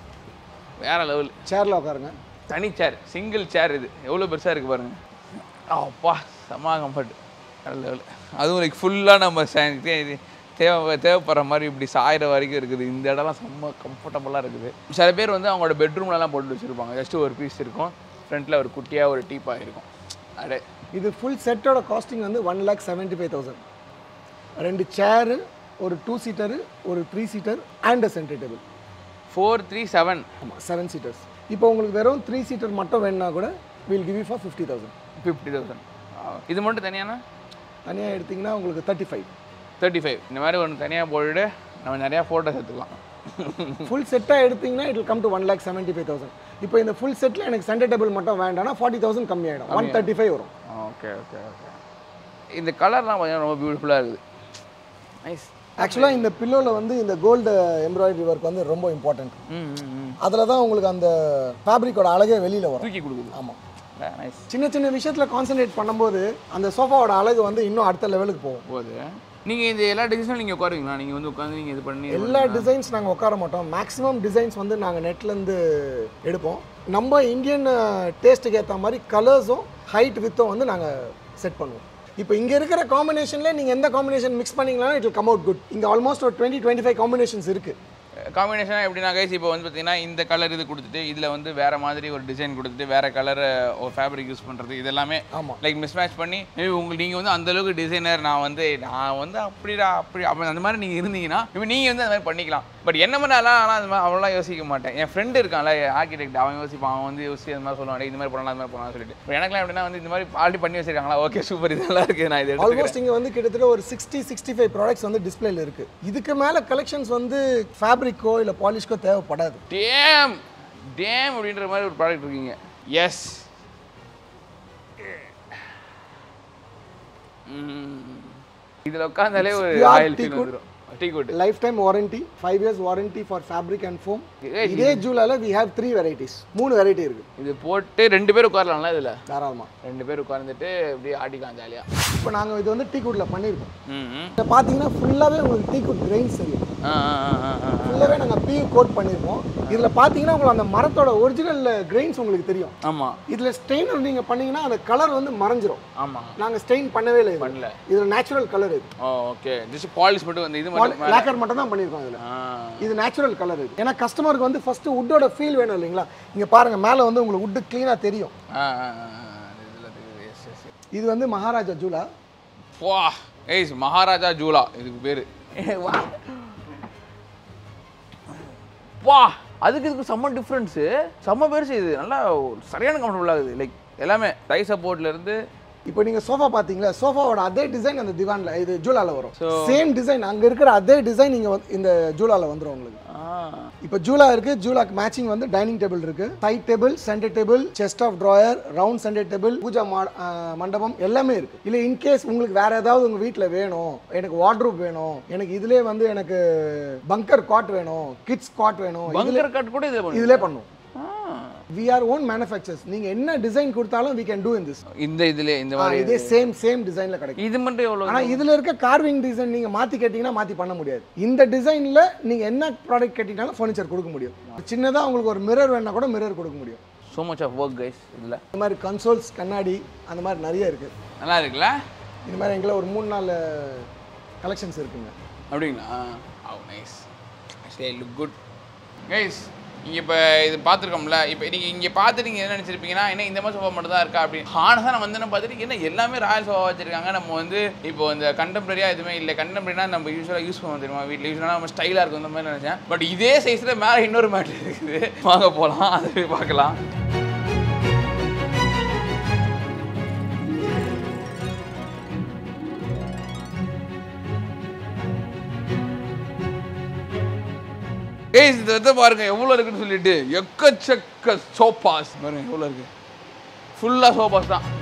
வேற லெவல் சேரில் உட்காருங்க தனி சேர் சிங்கிள் சேர் இது எவ்வளோ பெருசாக இருக்குது பாருங்க அப்பா செம்ம கம்ஃபர்ட் வேற லெவல் அதுவும் லைக் ஃபுல்லாக நம்ம சே- தே- இது தேவை தேவைப்படுற மாதிரி இப்படி சாயிற வரைக்கும் இருக்குது இந்த இடம்லாம் செம்ம கம்ஃபர்டபுளாக இருக்குது சில பேர் வந்து அவங்களோட பெட்ரூம்லலாம் போட்டு வச்சுருப்பாங்க ஜஸ்ட் ஒரு பீஸ் இருக்கும் ஃப்ரண்ட்டில் ஒரு குட்டியாக ஒரு டீப்பாக இருக்கும் அடே இது ஃபுல் செட்டோட காஸ்டிங் வந்து one lakh seventy five thousand ரெண்டு சேரு ஒரு டூ சீட்டரு ஒரு three seater and a centre table four three seven ஆமாம் செவன் சீட்டர்ஸ் இப்போ உங்களுக்கு வெறும் த்ரீ சீட்டர் மட்டும் வேணும்னா கூட will give you for fifty thousand fifty thousand இது மட்டும் தனியானா தனியாக எடுத்திங்கன்னா உங்களுக்கு தேர்ட்டி ஃபைவ் தேர்ட்டி ஃபைவ் இந்த மாதிரி ஒன்று தனியாக போட்டுட்டு நம்ம நிறையா ஃபோட்டோஸ் எடுத்துக்கலாம் ஃபுல் செட்டாக எடுத்தீங்கன்னா it come to one lakh seventy five thousand இப்போ இந்த ஃபுல் செட்டில் எனக்கு சென்டர் டேபிள் மட்டும் வேண்டாம்னா ஃபார்ட்டி தௌசண்ட் கம்மியாயிடும் ஒன் தேர்ட்டி ஃபைவ் வரும் ஓகே ஓகே ஓகே இந்த கலர்லாம் கொஞ்சம் ரொம்ப பியூட்டிஃபுல்லாக இருக்குது நைஸ் ஆக்சுவலாக இந்த பில்லோவில் வந்து இந்த கோல்டு எம்ப்ராய்டரி ஒர்க் வந்து ரொம்ப இம்பார்ட்டன்ட் ம் ம், ம் அதில் தான் உங்களுக்கு அந்த ஃபேப்ரிக்கோட அழகே வெளியில் வரும் தூக்கி கொடுக்குது ஆமாம் நைஸ் சின்ன சின்ன விஷயத்தில் கான்சென்ட்ரேட் பண்ணும்போது அந்த சோஃபாவோட அழகு வந்து இன்னும் அடுத்த லெவலுக்கு போகும் போகுது நீங்கள் இந்த எல்லா டிசைனும் நீங்கள் உட்காருவீங்களா நீங்கள் வந்து உட்காந்து நீங்கள் இது பண்ணி எல்லா டிசைன்ஸ் நாங்கள் உட்கார மாட்டோம் மேக்ஸிமம் டிசைன்ஸ் வந்து நாங்கள் நெட்லேருந்து எடுப்போம் நம்ம இந்தியன் டேஸ்ட்டுக்கு ஏற்ற மாதிரி கலர்ஸும் ஹைட் வித்தும் வந்து நாங்கள் செட் பண்ணுவோம் இப்போ இங்கே இருக்கிற காம்பினேஷனில் நீங்கள் எந்த காம்பினேஷன் மிக்ஸ் பண்ணீங்களாலும் இட் கம் அவுட் குட் இங்கே ஆல்மோஸ்ட் ஒரு டுவெண்ட்டி டுவெண்ட்டி ஃபைவ் காம்பினேஷன்ஸ் இருக்குது காம்பினேஷனாக எப்படின்னா கைஸ் இப்போ வந்து பார்த்தீங்கன்னா இந்த கலர் இது கொடுத்துட்டு இதில் வந்து வேற மாதிரி ஒரு டிசைன் கொடுத்துட்டு வேற கலர் ஒரு ஃபேப்ரிக் யூஸ் பண்ணுறது இது எல்லாமே ஆமாம் லைக் மிஸ் மேட்ச் பண்ணி மேபி உங்களுக்கு நீங்கள் வந்து அந்த அளவுக்கு டிசைனர் நான் வந்து நான் வந்து அப்படிடா அப்படி அப்படி அந்த மாதிரி நீங்கள் இருந்தீங்கன்னா இப்போ நீங்கள் வந்து அந்த மாதிரி பண்ணிக்கலாம் பட் என்ன பண்ணாலாம் ஆனால் அந்த மாதிரி அவ்வளோலாம் யோசிக்க மாட்டேன் என் ஃப்ரெண்டு இருக்கான்ல ஆர்கிடெக்ட் அவன் யோசிப்பான் அவன் வந்து யோசிச்சு அந்த மாதிரி சொல்லுவான் "டேய், இந்த மாதிரி பண்ணலாம் அந்த மாதிரி பண்ணலாம் சொல்லிட்டு இப்போ எனக்குலாம் எப்படின்னா வந்து இந்த மாதிரி ஆல்ரெடி பண்ணி வச்சிருக்காங்களா ஓகே சூப்பர் இதெல்லாம் இருக்குது நான் இது எடுத்துக்கிறேன் ஆல்மோஸ்ட் இங்கே வந்து கிட்டத்தட்ட ஒரு சிக்ஸ்டி சிக்ஸ்டி ஃபைவ் ப்ராடக்ட்ஸ் வந்து டிஸ்பிளேல இருக்குது இதுக்கு மேலே கலெக்ஷன்ஸ் வந்து ஃபேப்ரிக்கோ இல்லை பாலிஷ்க்கோ தேவைப்படாது டேம் டேம் அப்படின்ற மாதிரி ஒரு ப்ராடக்ட் இருக்கீங்க எஸ் இதில் உட்காந்தாலே ஒரு Pure oil tea feel good. வந்துடும் teak wood lifetime warranty five years warranty for fabric and foam ஏய், இதே ஜூலால வி ஹேவ் த்ரீ வெரைட்டிஸ் மூணு வெரைட்டி இருக்கு இது போட்டு ரெண்டு பேர் உட்காரலாம்ல இதுல தாராளமா ரெண்டு பேர் உட்கார்ந்துட்டு இப்படியே ஆடிக்கலாம் ஜாலியா இப்போ நாங்கள் இது வந்து டீ குட்ல பண்ணியிருக்கோம் ம் ம். இதை பார்த்தீங்கன்னா ஃபுல்லாகவே உங்களுக்கு டீ குட் கிரெயின்ஸ் தெரியும் ஆ ஆ ஆ, ஆ ஆ ஃபுல்லாகவே நாங்கள் பியூ கோட் பண்ணியிருக்கோம் இதில் பார்த்தீங்கன்னா உங்களுக்கு அந்த மரத்தோட ஒரிஜினல் கிரெயின்ஸ் உங்களுக்கு தெரியும் ஆமா இதில் ஸ்டெயின் நீங்கள் பண்ணீங்கன்னா அந்த கலர் வந்து மறைஞ்சிரும் ஆமா நாங்கள் ஸ்டெயின் பண்ணவே இல்லை இது. பண்ணல இதில் நேச்சுரல் கலர் இது ஓ ஓகே ஜஸ்ட் பாலிஷ் மட்டும் வந்து இது மட்டும் மேல. லேக்கர் மட்டும் தான் பண்ணியிருக்கோம் இதில் ஆ இது நேச்சுரல் கலர் இது ஏன்னா கஸ்டமருக்கு வந்து ஃபர்ஸ்ட் வுட்டோட ஃபீல் வேணும் இல்லைங்களா இங்கே பாருங்க மேலே வந்து உங்களுக்கு வுட்டு க்ளீனாக தெரியும் ஆ ஆ ஆ, ஆ. இதுல தெரியுது எஸ் எஸ் இது வந்து மகாராஜா ஜூலா வா ஏய் மகாராஜா ஜூலா இதுக்கு பேரு வா வா அதுக்கு இதுக்கு செம்ம டிஃப்ரென்ஸு செம்ம பெருசு இது நல்லா ஒரு சரியான கம்ஃபர்டபுள் ஆகுது லைக் எல்லாமே டை சப்போர்ட்ல இருந்து இப்போ நீங்க சோஃபா பாத்தீங்களா சோஃபாவோட அதே டிசைன் அந்த திவான்ல இது ஜூலால வரும் So- சேம் டிசைன் அங்க இருக்கிற அதே டிசைன் நீங்க வந்து இந்த ஜூலால வந்துரும் உங்களுக்கு ஆ இப்போ ஜூலா இருக்கு ஜூலாக்கு மேட்சிங் வந்து டைனிங் டேபிள் இருக்கு side table centre table chest of drawer round centre table pooja மா- ஆ, மண்டபம் எல்லாமே இருக்கு இல்ல இன்கேஸ் உங்களுக்கு வேற ஏதாவது உங்க வீட்ல வேணும் எனக்கு வார்ட்ரூப் வேணும் எனக்கு இதுலயே வந்து எனக்கு பங்கர் காட் வேணும் கிட்ஸ் காட் வேணும் பங்கர் கட் கூட இதுல பண்ணுது இதுலயே பண்ணும் ஆ. வி ஆர் ஓன் மேனுஃபேக்சர்ஸ் நீங்க என்ன டிசைன் கொடுத்தாலும் we can do in this இந்த இதுல இந்த மாதிரி இதே சேம் சேம் டிசைன்ல கிடைக்கும் இது மட்டும் எவ்வளவு ஆனா இதுல இருக்க கார்விங் டிசைன் நீங்க மாத்தி கேட்டீங்கன்னா மாத்தி பண்ண முடியாது இந்த டிசைன்ல நீங்க என்ன ப்ராடக்ட் கேட்டீங்கனாலும் ஃபர்னிச்சர் கொடுக்க முடியும் சின்னதா உங்களுக்கு ஒரு மிரர் வேணா கூட மிரர் கொடுக்க முடியும் so much of work guys இதுல இந்த மாதிரி கன்சோல்ஸ் கண்ணாடி அந்த மாதிரி நிறைய இருக்கு நல்லா இருக்குல்ல இந்த மாதிரி எங்களை ஒரு மூணு நாலு கலெக்ஷன்ஸ் இருக்குங்க அப்படிங்களா oh nice actually look good guys இங்கே இப்போ இது பார்த்துருக்கோம்ல இப்போ நீங்கள் இங்கே பார்த்துட்டு நீங்கள் என்ன நினச்சிருப்பீங்கன்னா என்ன இந்த மாதிரி சோஃபா மட்டும் தான் இருக்கா அப்படின்னு ஆனால் நான் வந்து என்ன பார்த்துட்டு என்ன எல்லாமே ராயல் சோஃபா வச்சிருக்காங்க நம்ம வந்து இப்போ இந்த கண்டெம்பரரியாக எதுவுமே இல்லை கண்டெம்பரரினா நம்ம யூஸ்வலாக யூஸ் பண்ணுவோம் தெரியுமா வீட்டில் யூஸ்வலாக நம்ம ஸ்டைலாக இருக்கும் இந்த மாதிரி நினச்சேன் பட் இதே சைஸில் மேலே இன்னொரு மேட் இருக்குது வாங்க போகலாம் அதை போய் பார்க்கலாம் ஏய் இந்த இதை பாருங்க எவ்வளோ இருக்குன்னு சொல்லிட்டு எக்கச்சக்க சோபாஸ் பாருங்க எவ்வளோ இருக்கு ஃபுல்லாக சோபாஸ் தான்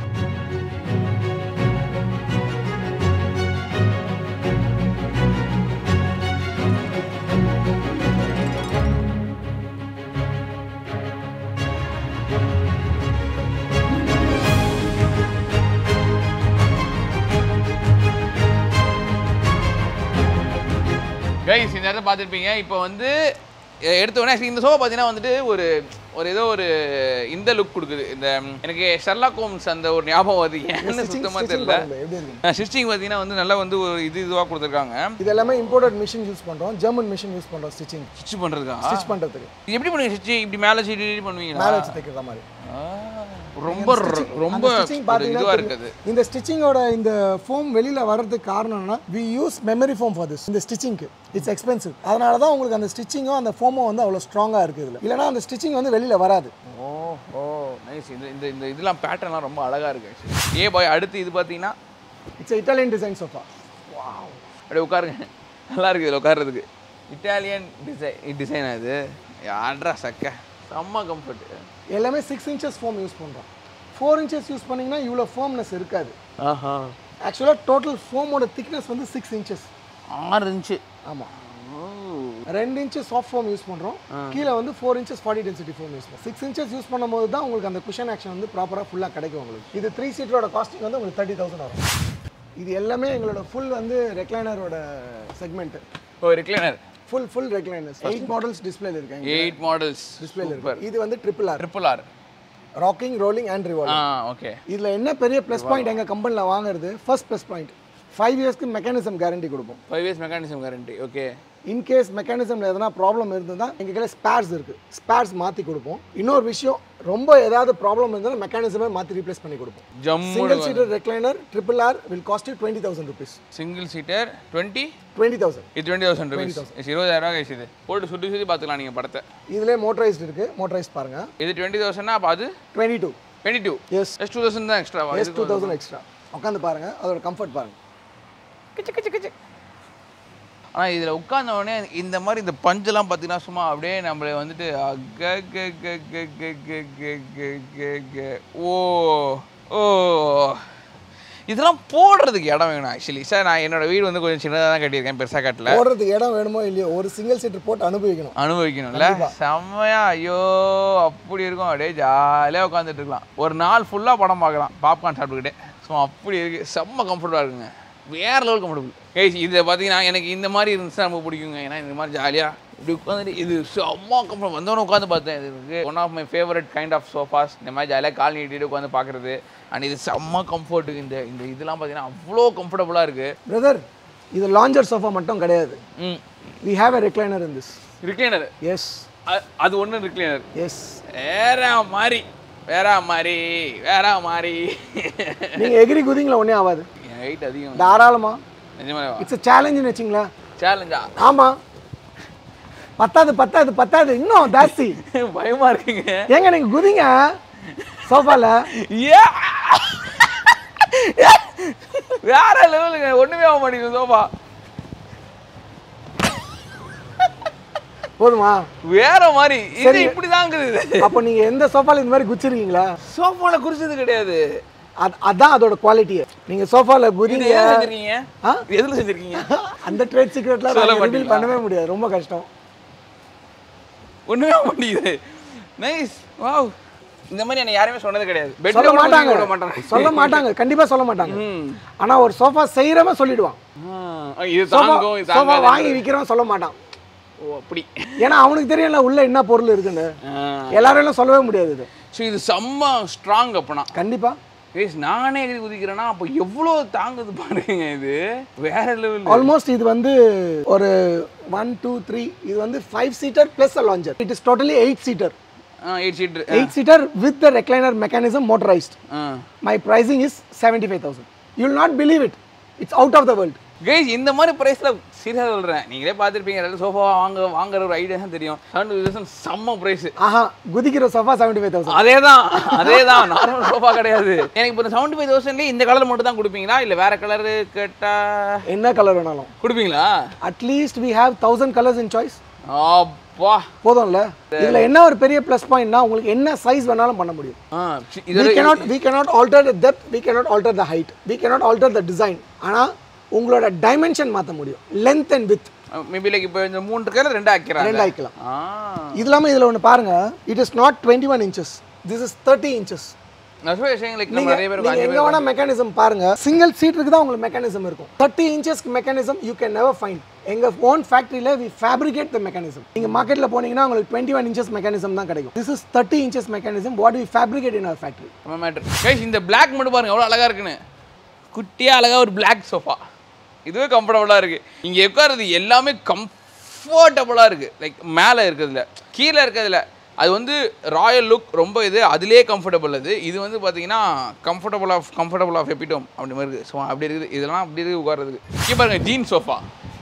கைஸ் இந்த இடத்த பார்த்துருப்பீங்க இப்போ வந்து எ- எடுத்த உடனே actually இந்த சோஃபா பார்த்தீங்கன்னா வந்துட்டு ஒரு ஒரு ஏதோ ஒரு இந்த லுக் கொடுக்குது இந்த ம், எனக்கு ஷெர்லாக் ஹோம்ஸ் அந்த ஒரு ஞாபகம் வருது ஏன்னு Stitching- சுத்தமாக stitching தெரியல பாருங்க, எப்படி இருக்கு ஸ்டிச்சிங் பார்த்தீங்கன்னா வந்து நல்லா வந்து ஒரு இது இதுவாக கொடுத்துருக்காங்க இது எல்லாமே இம்போர்ட்டட் மிஷின் யூஸ் பண்றோம் ஜெர்மன் மிஷின் யூஸ் பண்றோம் ஸ்டிச்சிங் ஸ்டிச் பண்ணுறதுக்கா ஸ்டிச் பண்றதுக்கு எப்படி பண்ணுவீங்க ஸ்டிச் இப்படி மேலே சீடி பண்ணுவீங்களா மேலே வச்சு தைக்கிற மாதிரி ஆ, ரொம்ப ர- ரொம்ப அந்த stitching ஒரு பாத்தீங்கன்னா இதுவாக தெரியும். இருக்குது இந்த ஸ்டிச்சிங்கோட இந்த ஃபோம் வெளியில வர்றதுக்கு காரணம்னா we use memory foam for this இந்த ஸ்டிச்சிங்க்கு இட்ஸ் எக்ஸ்பென்சிவ் அதனால தான் உங்களுக்கு அந்த ஸ்டிச்சிங்கும் அந்த ஃபோமும் வந்து அவ்வளோ ஸ்ட்ராங்காக இருக்குது இதில் இல்லைனா அந்த ஸ்டிச்சிங் வந்து வெளியில வராது ஓ ஓ நைஸ் இந்த இந்த இந்த இதெல்லாம் பேட்டர்ன்லாம் ரொம்ப அழகாக இருக்கு actually. ஏ பாய் அடுத்து இது பார்த்தீங்கன்னா இட்ஸ் இட்டாலியன் டிசைன் சோஃபா அப்படியே உட்காருங்க நல்லா இருக்குது இதில் உட்கார்றதுக்கு இட்டாலியன் டிசைன் டிசைன் அது யாரா சக்க செம்ம கம்ஃபர்ட் எல்லாமே சிக்ஸ் இன்ச்சஸ் ஃபோம் யூஸ் பண்ணுறோம் ஃபோர் இன்ச்சஸ் யூஸ் பண்ணிங்கன்னா இவ்வளோ ஃபோம்னஸ் இருக்காது ஆஹா ஆக்சுவலாக டோட்டல் ஃபோமோட திக்னஸ் வந்து சிக்ஸ் இன்ச்சஸ் ஆறு இன்ச்சு ஆமாம் ரெண்டு இன்ச்சு சாஃப்ட் ஃபோம் யூஸ் பண்ணுறோம் கீழே வந்து four inches forty density foam use பண்ணுறோம் சிக்ஸ் இன்ச்சஸ் யூஸ் பண்ணும்போது தான் உங்களுக்கு அந்த குஷன் ஆக்ஷன் வந்து ப்ராப்பராக ஃபுல்லாக கிடைக்கும் உங்களுக்கு இது த்ரீ சீட்டரோட காஸ்டிங் வந்து உங்களுக்கு தேர்ட்டி தௌசண்ட் வரும் இது எல்லாமே எங்களோட ஃபுல் வந்து ரெக்லைனரோட segment oh recliner full full recliners eight models டிஸ்பிளேல இருக்காங்க எயிட் மாடல்ஸ் டிஸ்பிளேல இருக்கு இது வந்து triple R triple R rocking rolling and ah revolving okay இதில் என்ன பெரிய ப்ளஸ் பாயிண்ட் எங்கள் கம்பெனியில் வாங்குறது ஃபர்ஸ்ட் ப்ளஸ் பாயிண்ட் ஃபைவ் இயர்ஸ்க்கு மெக்கானிசம் கேரண்டி கொடுப்போம் five years mechanism guarantee okay in case மெக்கானிசமில் எதனா ப்ராப்ளம் இருந்ததுன்னா எங்கள் கையில் ஸ்பேர்ஸ் இருக்குது ஸ்பேர்ஸ் மாற்றி கொடுப்போம் இன்னொரு விஷயம் ரொம்ப ஏதாவது ப்ராப்ளம் இருந்தாலும் மெக்கானிசமே மாற்றி ரீப்ளேஸ் பண்ணி கொடுப்போம் ஜம்மு single seater recliner triple R will cost you twenty thousand rupees single seater twenty twenty thousand இது டுவெண்ட்டி தௌசண்ட் ருபீஸ் இருபதாயிரம் ரூபா கைஸ் இது போட்டு சுற்றி சுற்றி பார்த்துக்கலாம் நீங்கள் படத்தை இதிலே மோட்டரைஸ்டு இருக்குது மோட்டரைஸ் பாருங்கள் இது டுவெண்ட்டி தௌசண்ட்னா அப்போ அது twenty two twenty two yes yes two thousand தான் எக்ஸ்ட்ராவா எஸ் டூ தௌசண்ட் எக்ஸ்ட்ரா உட்காந்து பாருங்கள் அதோட கம்ஃபர்ட் பாருங்கள் கிச்சு கிச்சு கிச்சு ஆனால் இதில் உட்கார்ந்த உடனே இந்த மாதிரி இந்த பஞ்செல்லாம் பார்த்தீங்கன்னா சும்மா அப்படியே நம்மளை வந்துட்டு அக க க க க க க க க க. ஓ ஓ இதெல்லாம் போடுறதுக்கு இடம் வேணும் ஆக்சுவலி சார் நான் என்னோட வீடு வந்து கொஞ்சம் சின்னதாக தான் கட்டியிருக்கேன் பெருசாக கட்டல போடுறதுக்கு இடம் வேணுமோ இல்லையோ ஒரு சிங்கிள் சீட்டர் போட்டு அனுபவிக்கணும் அனுபவிக்கணும்ல செம்மையா ஐயோ அப்படி இருக்கும் அப்படியே ஜாலியாக உட்காந்துட்டு இருக்கலாம் ஒரு நாள் ஃபுல்லாக படம் பார்க்கலாம் பாப்கார்ன் சாப்பிட்டுக்கிட்டே ஸோ அப்படி இருக்கு செம்ம கம்ஃபர்டபுளாக இருக்குங்க வேற லெவல் கம்ஃபர்டபுள் ஏய் இதை பார்த்தீங்கன்னா எனக்கு இந்த மாதிரி இருந்துச்சுன்னா ரொம்ப பிடிக்குங்க ஏன்னா இந்த மாதிரி ஜாலியாக இப்படி உட்காந்துட்டு இது செம்ம கம்ஃபர்ட் வந்தவொடனே உட்காந்து பார்த்தேன் இது இருக்கு one of my favourite kind of sofas இந்த மாதிரி ஜாலியாக கால் நீட்டிட்டு உட்காந்து பார்க்குறது அண்ட் இது செம்ம கம்ஃபர்ட் இந்த இந்த இதெல்லாம் பார்த்தீங்கன்னா அவ்வளோ கம்ஃபர்டபுளாக இருக்குது பிரதர் இது லாஞ்சர் சோஃபா மட்டும் கிடையாது hmm we have a recliner in this recliner yes அது ஒன்று ரிக்ளைனர் எஸ் வேற மாதிரி வேற மாதிரி வேற மாதிரி நீங்க எகிரி குதிங்களா ஒன்றே ஆகாது என் வெயிட் அதிகம் தாராளமா நிஜமாவா இட்ஸ் a சேலஞ்சுன்னு வச்சிங்களா சேலஞ்சா ஆமா பத்தாது பத்தாது பத்தாது இன்னும் ஜாஸ்தி பயமா இருக்குங்க ஏங்க நீங்க குதிங்க சோஃபால ஏ வேற லெவலுங்க ஒண்ணுமே ஆக மாட்டேங்குது சோஃபா போதுமா வேற மாதிரி இது சரி. இப்படிதாங்க இருக்குது அப்போ நீங்க எந்த சோஃபால இந்த மாதிரி குதிச்சிருக்கீங்களா சோஃபால குறிச்சது கிடையாது அது அதான் அதோட குவாலிட்டியே நீங்க சோஃபால இது குதிங்க எதுல செஞ்சிருக்கீங்க ஆ? எதுல செஞ்சிருக்கீங்க அந்த ட்ரேட் சீக்ரெட்ல சொல்ல ரிவீல் மாட்டீங்களா? பண்ணவே முடியாது ரொம்ப கஷ்டம் ஒண்ணுமே ஆக மாட்டேங்குது நைஸ் வாவ் இந்த மாதிரி என்ன யாருமே சொன்னது கிடையாது பெட்ல சொல்ல கூட மாட்டாங்க விட மாட்டாங்க சொல்ல மாட்டாங்க கண்டிப்பா சொல்ல மாட்டாங்க ம். ஆனா ஒரு சோஃபா செய்யறவன் சொல்லிடுவான் ஆ, இது சோஃபா தாங்கும் இது சோஃபா தாங்காது வாங்கி விற்கிறவன் சொல்ல மாட்டான் ஓ அப்படி ஏன்னா அவனுக்கு தெரியல உள்ள என்ன பொருள் இருக்குன்னு ஆ. எல்லாரும் எல்லாம் சொல்லவே முடியாது இது ஸோ இது செம்ம ஸ்ட்ராங் அப்பனா கண்டிப்பா ஏஸ் நானே எகிரி குதிக்கிறேன்னா அப்போ எவ்வளோ தாங்குது பாருங்க இது வேற லெவல் ஆல்மோஸ்ட் இது வந்து ஒரு ஒன் டூ த்ரீ இது வந்து five seater plus a lounger it is totally eight seater eight seater eight seater with the recliner mechanism motorised my pricing is seventy five thousand you will not believe it it's out of the world guys இந்த மாதிரி ப்ரைஸில் சீரியஸாக சொல்கிறேன் நீங்களே பார்த்துருப்பீங்க ரெண்டு sofa வாங்க வாங்குற ஒரு ஐடியா தான் தெரியும் செவன் தௌசண்ட் செம்ம ப்ரைஸ் ஆஹா குதிக்கிற சோஃபா செவன்டி ஃபைவ் தௌசண்ட் அதே தான் அதே தான் நார்மல் சோஃபா கிடையாது எனக்கு இப்போ செவன்டி ஃபைவ் தௌசண்ட்லேயே இந்த கலர் மட்டும் தான் கொடுப்பீங்களா இல்லை வேற கலரு கேட்டால் என்ன கலர் வேணாலும் கொடுப்பீங்களா at least we have thousand colours in choice அப்பா போதும்ல இதுல என்ன ஒரு பெரிய ப்ளஸ் பாயிண்ட்னா உங்களுக்கு என்ன சைஸ் வேணாலும் பண்ண முடியும் ஆ சி- we இதோட cannot we cannot alter the depth we cannot alter the height we cannot alter the design ஆனா உங்களோட டைமென்ஷன் மாத்த முடியும் length and width maybe like இப்போ இந்த மூணு இருக்கிறது ரெண்டு ஆக்கிறாங்க ரெண்டு ஆயிக்கலாம் ஆ இது இல்லாம இதுல ஒன்று பாருங்க it is not twenty one inches this is thirty inches நான் சொல்ல விஷயம் லைக் நம்ம நீங்க நிறைய பேர் நீங்க எங்க வேணா மெக்கானிசம் பாருங்க சிங்கிள் சீட்டுக்கு தான் உங்களுக்கு மெக்கானிசம் இருக்கும் தேர்ட்டி இன்ச்சஸ்க்கு mechanism you can never find எங்க ஓன் ஃபேக்டரியில வி ஃபேப்ரிகேட் த மெக்கானிசம் நீங்க மார்க்கெட்ல போனீங்கன்னா உங்களுக்கு டுவெண்ட்டி ஒன் இன்ச்சஸ் மெக்கானிசம் தான் கிடைக்கும் this is thirty inches mechanism what we fabricate in our factory நம்ம மேட்ரு கைஸ் இந்த Black மட்டும் பாருங்க எவ்வளோ அழகா இருக்குன்னு குட்டியா அழகா ஒரு Black சோஃபா இதுவே கம்ஃபர்டபுளாக இருக்கு இங்கே உட்காருறது எல்லாமே கம்ஃபர்டபுளாக இருக்கு லைக் மேலே இருக்கிறதுல கீழே இருக்கிறதுல அது வந்து ராயல் லுக் ரொம்ப இது அதுலேயே கம்ஃபர்டபுள் அது இது வந்து பார்த்தீங்கன்னா கம்ஃபர்டபுள் ஆஃப் கம்ஃபர்டபுள் ஆஃப் எப்பிட்டோம் அப்படி மாதிரி இருக்குது ஸோ அப்படி இருக்குது இதெல்லாம் அப்படி இருக்குது உட்காரதுக்கு இங்கே பாருங்க ஜீன் சோஃபா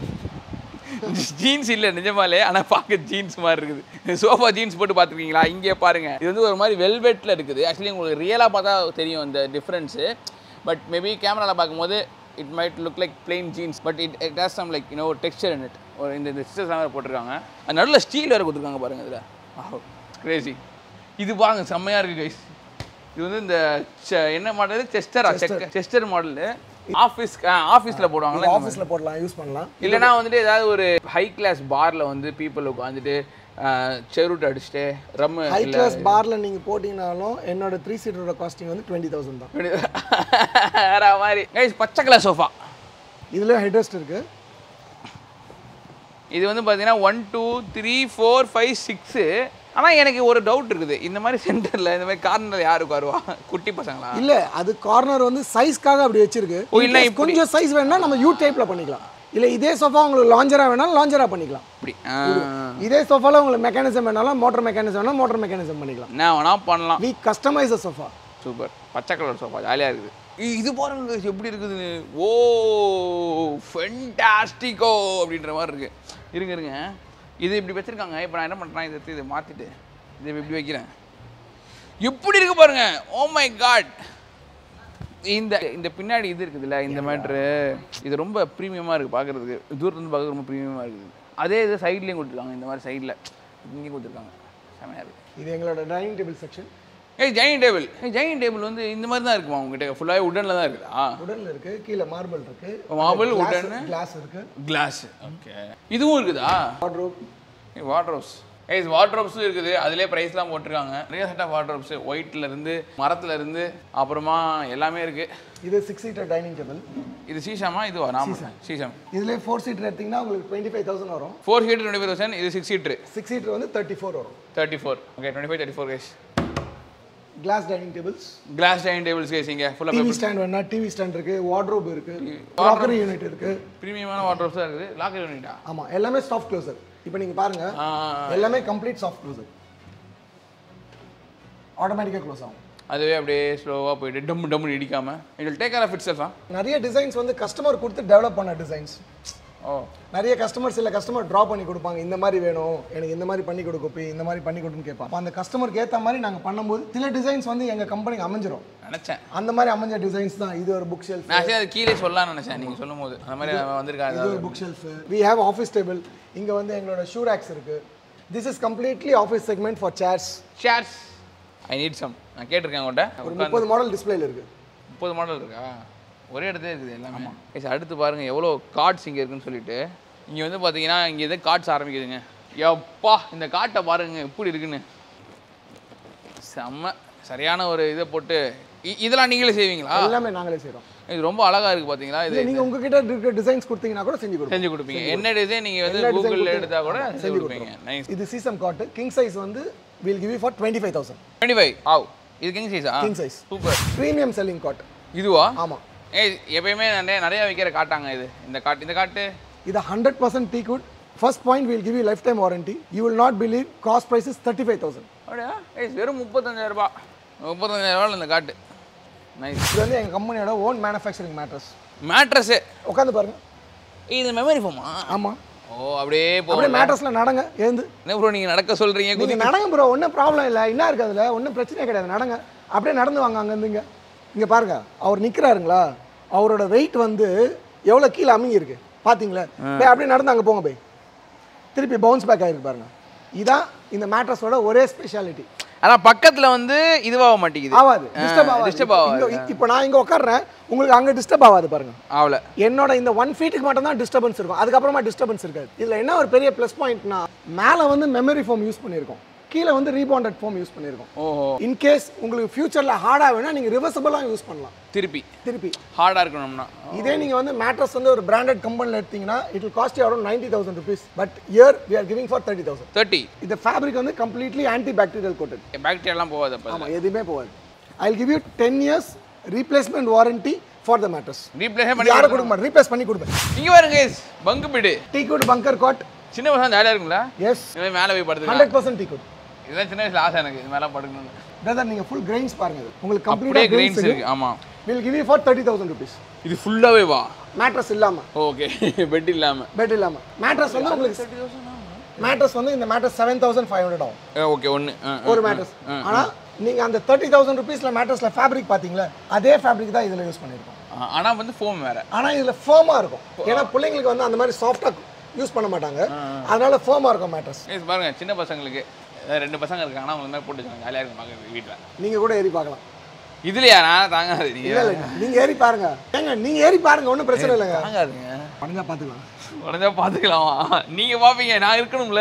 ஜீன்ஸ் இல்லை நிஜமாலே ஆனால் பார்க்க ஜீன்ஸ் மாதிரி இருக்குது சோஃபா ஜீன்ஸ் போட்டு பார்த்துருக்கீங்களா இங்கே பாருங்க இது வந்து ஒரு மாதிரி வெல்வெட்டில் இருக்குது ஆக்சுவலி உங்களுக்கு ரியலாக பார்த்தா தெரியும் இந்த டிஃப்ரென்ஸு பட் மேபி கேமராவில் பார்க்கும்போது it might look like plain jeans but it it has some like you know texture in it ஒரு இந்த இந்த ஸ்டிச்சஸ் வேறு போட்டிருக்காங்க அது நடுவில் ஸ்டீல் வேறு கொடுத்துருக்காங்க பாருங்க இதில் கிரேசி இது பாருங்க செம்மையாக இருக்குது கைஸ் இது வந்து இந்த செ- என்ன மாடல் செஸ்டரா செஸ்டர் மாடலு ஆஃபீஸ் ஆஃபீஸில் போடுவாங்கல்ல இந்த மாதிரி. ஆஃபீஸ்ல போடலாம் யூஸ் பண்ணலாம் இல்லைனா வந்துட்டு ஏதாவது ஒரு ஹை கிளாஸ் பார்ல வந்து பீப்புள் உட்காந்துட்டு செருட் அடிச்சுட்டு ரம் ஹை கிளாஸ் பார்ல நீங்க போட்டீங்கனாலும் என்னோட த்ரீ சீட்டரோட காஸ்டிங் வந்து டுவெண்ட்டி தௌசண்ட் தான் வேற மாதிரி Guys, பச்சை கலர் சோஃபா இதுல ஹெட்ரெஸ்ட் இருக்கு இது வந்து பார்த்தீங்கன்னா one two three four five six ஆனால் எனக்கு ஒரு டவுட் இருக்குது இந்த மாதிரி சென்டரில் இந்த மாதிரி கார்னரில் யார் உட்காருவா குட்டி பசங்களா இல்ல அது கார்னர் வந்து சைஸ்க்காக அப்படி வச்சிருக்கு ஓ, இல்ல In case இப்படி. கொஞ்சம் சைஸ் வேணும்னா நம்ம யூ டைப்ல பண்ணிக்கலாம் இல்ல இதே சோஃபா உங்களுக்கு லாஞ்சரா வேணாலும் லாஞ்சரா பண்ணிக்கலாம் இப்படி ஆ. இதே சோஃபால உங்களுக்கு மெக்கானிசம் வேணாலும் மோட்டர் மெக்கானிசம் வேணாலும் மோட்டர் மெக்கானிசம் பண்ணிக்கலாம் என்ன வேணா பண்ணலாம் we customise a sofa super பச்சை கலர் சோஃபா ஜாலியாக இருக்குது இ- இது பாருங்க guys, எப்படி இருக்குதுன்னு ஓ ஃபென்டாஸ்டிகோ அப்படின்ற மாதிரி இருக்கு இருங்க இருங்க இது இப்படி வச்சிருக்காங்க இப்போ நான் என்ன பண்ணுறேன் இதை எடுத்து இதை மாற்றிட்டு இதை இப்படி வைக்கிறேன் எப்படி இருக்கு பாருங்க ஓ மை காட் இந்த இந்த பின்னாடி இது இருக்குதுல்ல இந்த மேட்ரு இது ரொம்ப ப்ரீமியமாக இருக்குது பார்க்குறதுக்கு தூரத்துலேருந்து பார்க்க ரொம்ப ப்ரீமியமாக இருக்குது அதே இது சைட்லேயும் கொடுத்துருக்காங்க இந்த மாதிரி சைடில் இங்கேயும் கொடுத்துருக்காங்க செமையாக இருக்குது இது எங்களோட டைனிங் டேபிள் செக்ஷன் ஏய் ஜெயின் டேபிள் ஏய் ஜெயின் டேபிள் வந்து இந்த மாதிரி தான் இருக்குமா உங்ககிட்ட ஃபுல்லாகவே உடனில் தான் இருக்குதா உடன்ல இருக்கு கீழே மார்பிள் இருக்கு Marble, wooden. கிளாஸ் இருக்கு கிளாஸ் ஓகே இதுவும் இருக்குதா வார்ட்ரோப் வாட்ரோப்ஸ் ஏய் வாட்ரோப்ஸும் இருக்குது அதிலே ப்ரைஸ்லாம் போட்டிருக்காங்க நிறைய செட் ஆஃப் வாட்ரோப்ஸ் ஒயிட்ல இருந்து மரத்துல இருந்து அப்புறமா எல்லாமே இருக்கு இது சிக்ஸ் சீட்டர் டைனிங் டேபிள் இது சீஷாமா இதுவா நாம சீஷம் இதுலேயே ஃபோர் சீட்டர் எடுத்தீங்கன்னா உங்களுக்கு டுவெண்ட்டி ஃபைவ் தௌசண்ட் வரும் four seater twenty five thousand இது சிக்ஸ் சீட்ரு சிக்ஸ் சீட்டர் வந்து தேர்ட்டி ஃபோர் வரும் thirty four okay twenty five thirty four guys glass dining tables glass dining tables guys இங்கே ஃபுல்லாக TV stand வேணா TV stand இருக்கு wardrobe இருக்கு crockery unit இருக்கு ப்ரீமியமான வாட்ரோப்ஸ் தான் இருக்குது லாக்கர் யூனிட்டா ஆமா எல்லாமே சாஃப்ட் க்ளோசர் இப்போ நீங்க பாருங்க எல்லாமே கம்ப்ளீட் சாஃப்ட் க்ளோசர் ஆட்டோமேட்டிக்காக க்ளோஸ் ஆகும் அதுவே அப்படியே ஸ்லோவாக போயிட்டு டம் டம்னு இடிக்காம it take care of it செல்ஃபா நிறைய டிசைன்ஸ் வந்து கஸ்டமர் கொடுத்து டெவலப் பண்ண டிசைன்ஸ் ஓ நிறைய கஸ்டமர்ஸ் இல்லை கஸ்டமர் ட்ரா பண்ணி கொடுப்பாங்க இந்த மாதிரி வேணும் எனக்கு இந்த மாதிரி பண்ணி கொடு கோப்பி இந்த மாதிரி பண்ணி கொடுன்னு கேட்பாங்க அப்ப அந்த கஸ்டமருக்கு ஏற்ற மாதிரி நாங்கள் பண்ணும்போது சில டிசைன்ஸ் வந்து எங்கள் கம்பெனிக்கு அமைஞ்சிரும் நினச்சேன் அந்த மாதிரி அமைஞ்ச டிசைன்ஸ் தான் இது ஒரு புக் ஷெல்ஃப் நான் சரி அது கீழே சொல்லலாம்னு நினச்சேன் நீங்கள் சொல்லும் போது அந்த மாதிரி வந்திருக்காது இது ஒரு bookshelf we have office table இங்கே வந்து எங்களோட ஷூ ரேக்ஸ் இருக்கு this is completely office segment for chairs chairs I need some நான் கேட்டிருக்கேன் ஒரு உங்கள்கிட்ட முப்பது மாடல் டிஸ்பிளேல இருக்கு முப்பது மாடல் இருக்கா ஒரே இடத்துல இருக்குது எல்லாமே Guys, அடுத்து பாருங்க எவ்வளோ கார்ட்ஸ் இங்கே இருக்குன்னு சொல்லிட்டு இங்கே வந்து பார்த்தீங்கன்னா இங்கே எது கார்ட்ஸ் ஆரம்பிக்குதுங்க எப்பா இந்த காட்டை பாருங்க எப்படி இருக்குன்னு செம்ம சரியான ஒரு இதை போட்டு இ- இதெல்லாம் நீங்களே செய்வீங்களா எல்லாமே நாங்களே செய்கிறோம் இது ரொம்ப அழகா இருக்கு பாத்தீங்களா இது இல்லை நீங்கள் உங்ககிட்ட இருக்கிற டிசைன்ஸ் கொடுத்தீங்கன்னா கூட செஞ்சு கொடுப்போம் செஞ்சு கொடுப்பீங்க என்ன டிசைன் நீங்க வந்து எல்லா design கூகுள்ல கொடுத்து- எடுத்தா கூட செஞ்சு செஞ்சு கொடுப்பீங்க நைஸ் இது சீசம் காட்டு கிங் சைஸ் வந்து will give you for twenty five thousand twenty five ஆவ் இது கிங் சைஸா king size super premium selling cot இதுவா ஆமாம் ஏய் எப்பயுமே நிறைய நிறைய விற்கிற காட்டாங்க இது இந்த காட்டு இந்த காட்டு இது hundred percent tea wood first point will give you lifetime warranty you will not believe cost price is thirty five thousand அப்படியா ஏய் வெறும் முப்பத்தஞ்சாயிரம் ரூபாய் முப்பத்தஞ்சாயிரம் ரூபாயில் இந்த காட்டு நைஸ் இது வந்து எங்கள் கம்பெனியோட ஓன் மேனுஃபேக்சரிங் மேட்ரஸ் மேட்ரஸு உட்காந்து பாருங்க இது மெமரி ஃபோமா ஆமாம் ஓ அப்படியே அப்படியே போகல மேட்ரஸில் நடங்க எழுந்து என்ன ப்ரோ நீங்கள் நடக்க சொல்கிறீங்க குதி நீங்கள் நடங்க ப்ரோ ஒன்றும் ப்ராப்ளம் இல்லை என்ன இருக்குது அதில் ஒன்றும் பிரச்சனையே கிடையாது நடங்க அப்படியே நடந்து வாங்க அங்கேருந்து இங்கே இங்கே பாருங்க அவர் நிற்கிறாருங்களா அவரோட வெயிட் வந்து எவ்வளோ கீழே அமுங்கி இருக்கு பார்த்தீங்களா போய் அப்படியே நடந்து அங்கே போங்க போய் திருப்பி பவுன்ஸ் பேக் ஆகிருக்கு பாருங்க இதான் இந்த மேட்ரஸோட ஒரே ஸ்பெஷாலிட்டி ஆனால் பக்கத்தில் வந்து இதுவாக மாட்டேங்குது ஆகாது டிஸ்டர்ப் ஆகாது disturb ஆகாது. இங்க- இப்போ நான் இங்கே உட்காடுறேன் உங்களுக்கு அங்கே டிஸ்டர்ப் ஆகாது பாருங்க ஆகல என்னோட இந்த ஒன் ஃபீட்டுக்கு மட்டும் தான் டிஸ்டர்பன்ஸ் இருக்கும் அதுக்கப்புறமா டிஸ்டர்பன்ஸ் இருக்காது இதில் என்ன ஒரு பெரிய ப்ளஸ் பாயிண்ட்னா மேலே வந்து மெமரி ஃபோம் யூஸ் பண்ணியிருக்கோம் கீழே வந்து ரீபாண்டட் ஃபோம் யூஸ் பண்ணியிருக்கோம் ஓஹோ இன்கேஸ் உங்களுக்கு ஃபியூச்சரில் ஹார்டாக வேணால் நீங்கள் ரிவர்சபிளாக யூஸ் பண்ணலாம் திருப்பி திருப்பி ஹார்டாக இருக்கணும்னா இதே நீங்கள் வந்து மேட்ரஸ் வந்து ஒரு பிராண்டட் கம்பெனியில் எடுத்தீங்கன்னா it will cost around ninety thousand rupees but here we are giving for thirty thousand thirty இந்த ஃபேப்ரிக் வந்து கம்ப்ளீட்லி ஆன்டி பாக்டீரியல் கோட்டட் பாக்டீரியாலாம் போகாது அப்போ ஆமாம் எதுவுமே போகாது I give you ten years replacement warranty for the mattress ரீப்ளேஸே பண்ணி யாரும் கொடுக்க மாட்டேன் ரீப்ளேஸ் பண்ணி கொடுப்பேன் இங்கே பாருங்க guys, bunk bed teak wood bunker cot சின்ன பசங்க ஜாலியாக இருக்குங்களா எஸ் இதுவே மேலே போய் படுத்துக்கலாம் ஹண்ட்ரட் பர்சன்ட் டீ குட் இதெல்லாம் சின்ன வயசுல ஆசை எனக்கு இது மேலே படுக்கணும்னு பிரதர் நீங்கள் ஃபுல் கிரெயின்ஸ் பாருங்க இது. உங்களுக்கு அப்படியே கம்ப்ளீட்டாக கிரெயின்ஸ் கிரெயின்ஸ் இருக்கு ஆமாம் will give you for thirty thousand rupees இது ஃபுல்லாகவே வா மேட்ரஸ் இல்லாமல் ஓகே பெட் இல்லாமல் பெட் இல்லாமல் மேட்ரஸ் வந்து உங்களுக்கு மேட்ரஸ் வந்து இந்த mattress seven thousand five hundred ஆகும் ஓகே ஒன்று ஒரு மேட்ரஸ் ஆனால் நீங்கள் அந்த தேர்ட்டி தௌசண்ட் ருபீஸில் மேட்ரஸில் ஃபேப்ரிக் பார்த்தீங்களா அதே ஃபேப்ரிக் தான் இதில் யூஸ் பண்ணியிருக்கோம் ஆனால் வந்து ஃபோம் வேற ஆனால் இதில் ஃபேமாக இருக்கும் ஏன்னா பிள்ளைங்களுக்கு வந்து அந்த மாதிரி சாஃப்டாக யூஸ் பண்ண மாட்டாங்க அதனால ஃபேமாக இருக்கும் மேட்ரஸ் Guys, பாருங்க சின்ன பசங்களுக்கு அஹ் ரெண்டு பசங்க இருக்காங்க ஆனால் அவங்க மாதிரி போட்டு வச்சுக்கோங்க ஜாலியாக இருக்கும் பார்க்க வீட்டில் நீங்கள் கூட ஏறி பார்க்கலாம் இதுலையா நான் தாங்காது இல்லை நீங்கள் இல்லை நீங்கள் ஏறி பாருங்க ஏங்க நீங்கள் ஏறி பாருங்க ஒன்றும் பிரச்சனை இல்லைங்க தாங்காதுங்க உடனே பார்த்துக்கலாம் உடனே பார்த்துக்கலாமா நீங்கள் பார்ப்பீங்க நான் இருக்கணும்ல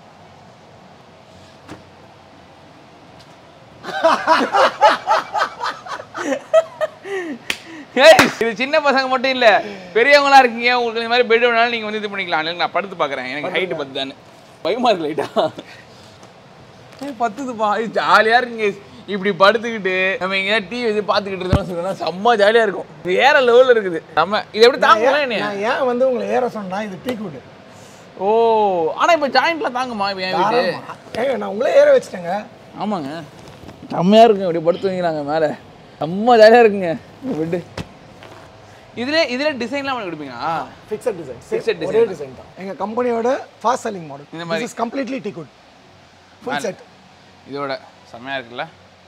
ஏய், இது சின்ன பசங்க மட்டும் இல்ல பெரியவங்களா இருக்கீங்க உங்களுக்கு இந்த மாதிரி பெட் வேணாலும் நீங்க வந்து இது பண்ணிக்கலாம் இல்லைங்க நான் படுத்து பார்க்கறேன் எனக்கு ஹைட் பத்து தானே பயமா இருக்கு லைட்டா ஏய், பத்துதுப்பா இது ஜாலியா இருக்குங்க இப்படி படுத்துக்கிட்டு நம்ம எங்கேயாவது டிவி வச்சு பார்த்துக்கிட்டு இருந்தோம்னு சொன்னா செம்ம ஜாலியா இருக்கும் இது வேற லெவல்ல இருக்குது நம்ம இது எப்படி தாங்கலாம் என்ன நான் ஏன் வந்து உங்களை ஏற சொன்னா இது டீ குட் ஓ ஆனா இப்ப ஜாயிண்ட்ல தாங்குமா இப்ப என் வீட்டு ஏங்க நான் உங்களே ஏற வச்சிட்டேங்க ஆமாங்க செம்மையா இருக்குங்க இப்படி படுத்து வைக்கிறாங்க மேலே செம்ம ஜாலியாக இருக்குங்க இந்த பெட்டு இதுல இதுல டிசைன்லாம் பண்ணி கொடுப்பீங்களா ஃபிக்ஸட் டிசைன் Fixed ஒரே டிசைன் தான் எங்க கம்பெனியோட ஃபாஸ்ட் செல்லிங் இந்த மாடல் மாதிரி. This is completely tea wood full set இதோட செம்மையா இருக்குல்ல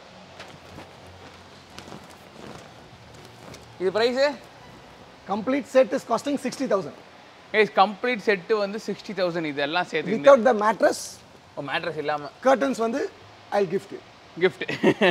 இது price complete set is costing sixty thousand ஏய் கம்ப்ளீட் செட்டு வந்து சிக்ஸ்டி தௌசண்ட் இதெல்லாம் சேர்த்து இந்த வித்தவுட் த மேட்ரஸ் மேட்ரஸ் இல்லாமல் கர்டன்ஸ் வந்து I gift you gift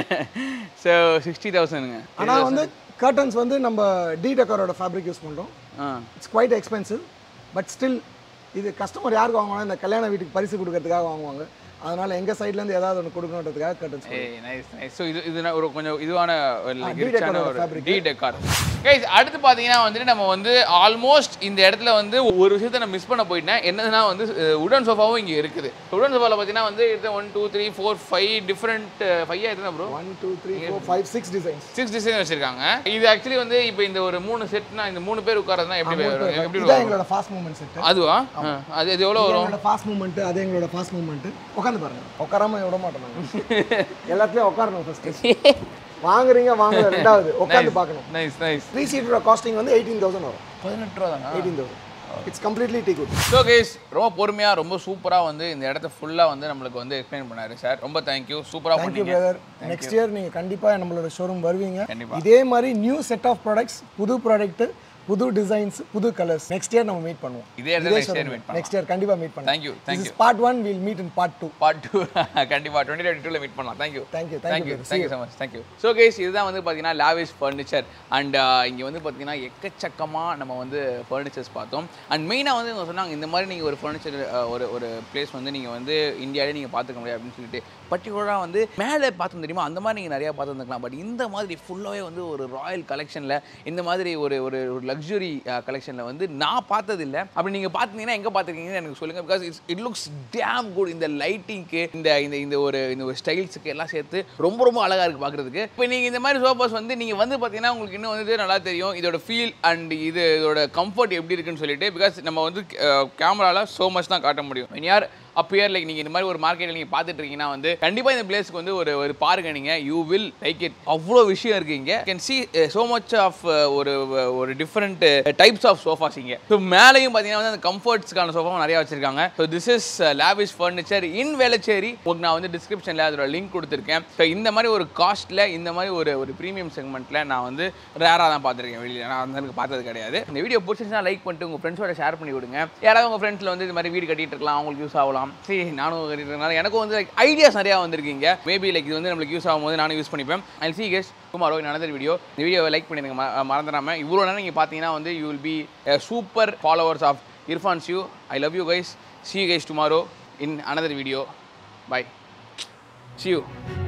so sixty தௌசண்ட்ங்க ஆனால் வந்து கர்டன்ஸ் வந்து நம்ம டி டெக்கரோட ஃபேப்ரிக் யூஸ் பண்ணுறோம் ah it's quite expensive but still இது கஸ்டமர் யாருக்கு வாங்குவாங்க இந்த கல்யாண வீட்டுக்கு பரிசு கொடுக்கறதுக்காக வாங்குவாங்க அதனால எங்க சைட்லேருந்து ஏதாவது ஒன்று கொடுக்கணுன்றதுக்காக கர்டன்ஸ் ஏய் நைஸ் நைஸ் ஸோ இது இது நான் ஒரு கொஞ்சம் இதுவான like D ரிச்சான decor ஒரு fabric. டி டெக்கார் கைஸ் அடுத்து பார்த்தீங்கன்னா வந்துட்டு நம்ம வந்து ஆல்மோஸ்ட் இந்த இடத்துல வந்து ஒரு விஷயத்தை நான் மிஸ் பண்ண போயிட்டேன் என்னதுன்னா வந்து உடன் சோஃபாவும் இங்கே இருக்குது உடன் சோஃபாவில் பார்த்தீங்கன்னா வந்து இது one two three four five different five எத்தனை bro one two three four five six designs six design வச்சிருக்காங்க இது ஆக்சுவலி வந்து இப்போ இந்த ஒரு மூணு செட்னா இந்த மூணு பேர் உட்காரதுனா எப்படி வரும்? எப்படி இதான் வரும் எங்களோட ஃபாஸ்ட் மூவ்மெண்ட் செட் அதுவா ஆ, அது இது எவ்வளோ வரும் எங்களோட ஃபாஸ்ட் மூவ்மெண்ட் அது எங்களோட ஃபாஸ்ட் மூவ்மெண்ட் உட்காந்து பாருங்க உட்காராம விட மாட்டோம் நாங்க. எல்லாத்துலயும் உட்காரணும் ஃபர்ஸ்ட் வாங்குறீங்க வாங்குற ரெண்டாவது உட்காந்து பார்க்கணும் நைஸ் நைஸ் த்ரீ சீட்டரோட காஸ்டிங் வந்து எயிட்டீன் தௌசண்ட் வரும் பதினெட்டு ரூபா தானா eighteen thousand it's completely tea wood so guys ரொம்ப பொறுமையாக ரொம்ப சூப்பராக வந்து இந்த இடத்த ஃபுல்லாக வந்து நம்மளுக்கு வந்து எக்ஸ்பிளைன் பண்ணாரு சார் ரொம்ப தேங்க்யூ சூப்பராக தேங்க்யூ பண்ணீங்க பிரதர் நெக்ஸ்ட் இயர் நீங்க கண்டிப்பா நம்மளோட ஷோரூம் வருவீங்க கண்டிப்பா. இதே மாதிரி நியூ செட் ஆஃப் ப்ராடக்ட்ஸ் புது ப்ராடக்ட் புது டிசைன்ஸ் புது கலர்ஸ் நெக்ஸ்ட் இயர் நம்ம மீட் பண்ணுவோம் இதே இடத்துல next year meet பண்ணலாம். நெக்ஸ்ட் இயர் கண்டிப்பா மீட் பண்ணுவோம் Thank you, thank this is part one will meet in part two part two கண்டிப்பாக டுவெண்ட்டி டுவெண்ட்டி டூவில் மீட் பண்ணலாம் thank you thank you thank you thank you thank you so much thank you so guys இதுதான் வந்து பார்த்தீங்கன்னா lavish furniture and இங்கே வந்து பார்த்தீங்கன்னா எக்கச்சக்கமாக நம்ம வந்து ஃபர்னிச்சர்ஸ் பார்த்தோம் அண்ட் மெயினாக வந்து இவங்க சொன்னாங்க இந்த மாதிரி நீங்கள் ஒரு ஃபர்னிச்சர் ஒரு ஒரு பிளேஸ் வந்து நீங்கள் வந்து இந்தியாவிலே நீங்கள் பார்த்துக்க முடியாது அப்படின்னு சொல்லிட்டு பர்டிகுலராக வந்து மேலே பார்த்து தெரியுமா அந்த மாதிரி நீங்கள் நிறையா பார்த்துருந்துக்கலாம் பட் இந்த மாதிரி ஃபுல்லாகவே வந்து ஒரு ராயல் கலெக்ஷனில் இந்த மாதிரி ஒரு ஒரு ஒரு லக்ஸுரி கலெக்ஷனில் வந்து நான் பார்த்ததில்ல அப்படி நீங்கள் பார்த்தீங்கன்னா எங்கே பார்த்துருக்கீங்கன்னு எனக்கு சொல்லுங்கள் because it's it looks damn good இந்த லைட்டிங்க்கு இந்த இந்த இந்த ஒரு இந்த ஒரு ஸ்டைல்ஸுக்கு எல்லாம் சேர்த்து ரொம்ப ரொம்ப அழகாக இருக்குது பார்க்குறதுக்கு இப்போ நீங்கள் இந்த மாதிரி சோஃபாஸ் வந்து நீங்கள் வந்து பார்த்தீங்கன்னா உங்களுக்கு இன்னும் வந்து நல்லா தெரியும் இதோட ஃபீல் அண்ட் இது இதோட கம்ஃபர்ட் எப்படி இருக்குன்னு சொல்லிட்டு பிகாஸ் நம்ம வந்து கேமராவில் so much தான் காட்ட முடியும் when you are up here like நீங்கள் இந்த மாதிரி ஒரு மார்க்கெட்டில் நீங்கள் பார்த்துட்டு இருக்கீங்கன்னா வந்து கண்டிப்பாக இந்த பிளேஸ்க்கு வந்து ஒரு ஒரு பாருங்க நீங்கள் யூ வில் லைக் இட் அவ்வளோ விஷயம் இருக்கு இங்கே கேன் சி so மச் ஆஃப் ஒரு ஒரு டிஃப்ரெண்ட் டைப்ஸ் ஆஃப் சோஃபாஸ் இங்கே ஸோ மேலேயும் பார்த்தீங்கன்னா வந்து அந்த கம்ஃபர்ட்ஸ்க்கான சோஃபாவும் நிறையா வச்சிருக்காங்க so this is lavish furniture in Velachery உங்களுக்கு நான் வந்து டிஸ்கிரிப்ஷனில் அதோட லிங்க் கொடுத்துருக்கேன் ஸோ இந்த மாதிரி ஒரு காஸ்ட்டில் இந்த மாதிரி ஒரு ஒரு ப்ரீமியம் செக்மெண்ட்டில் நான் வந்து ரேராக தான் பார்த்துருக்கேன் வெளியில் நான் அந்த அளவுக்கு பார்த்தது கிடையாது இந்த வீடியோ பிடிச்சிருந்தா லைக் பண்ணிட்டு உங்கள் ஃப்ரெண்ட்ஸோட ஷேர் பண்ணி விடுங்க யாராவது உங்கள் ஃப்ரெண்ட்ஸில் வந்து இந்த மாதிரி வீடு கட்டிட்டு இருக்கலாம் அவங்களுக்கு யூஸ் ஆகலாம் சரி நானும் கட்டிட்டு இருக்கனால எனக்கும் வந்து லைக் ஐடியாஸ் நிறையா வந்திருக்கீங்க மேபி லைக் இது வந்து நம்மளுக்கு யூஸ் ஆகும்போது நானும் யூஸ் பண்ணிப்பேன் ஐ சி கெஸ் குமாரோ நடந்த வீடியோ இந்த வீடியோவை லைக் பண்ணிடுங்க ம- மறந்துடாம இவ்வளோ நேரம் நீங்கள் பார்த்தீங்கன்னா வந்து you will be super followers of Irfan's you I love you guys see you guys tomorrow in another video bye see you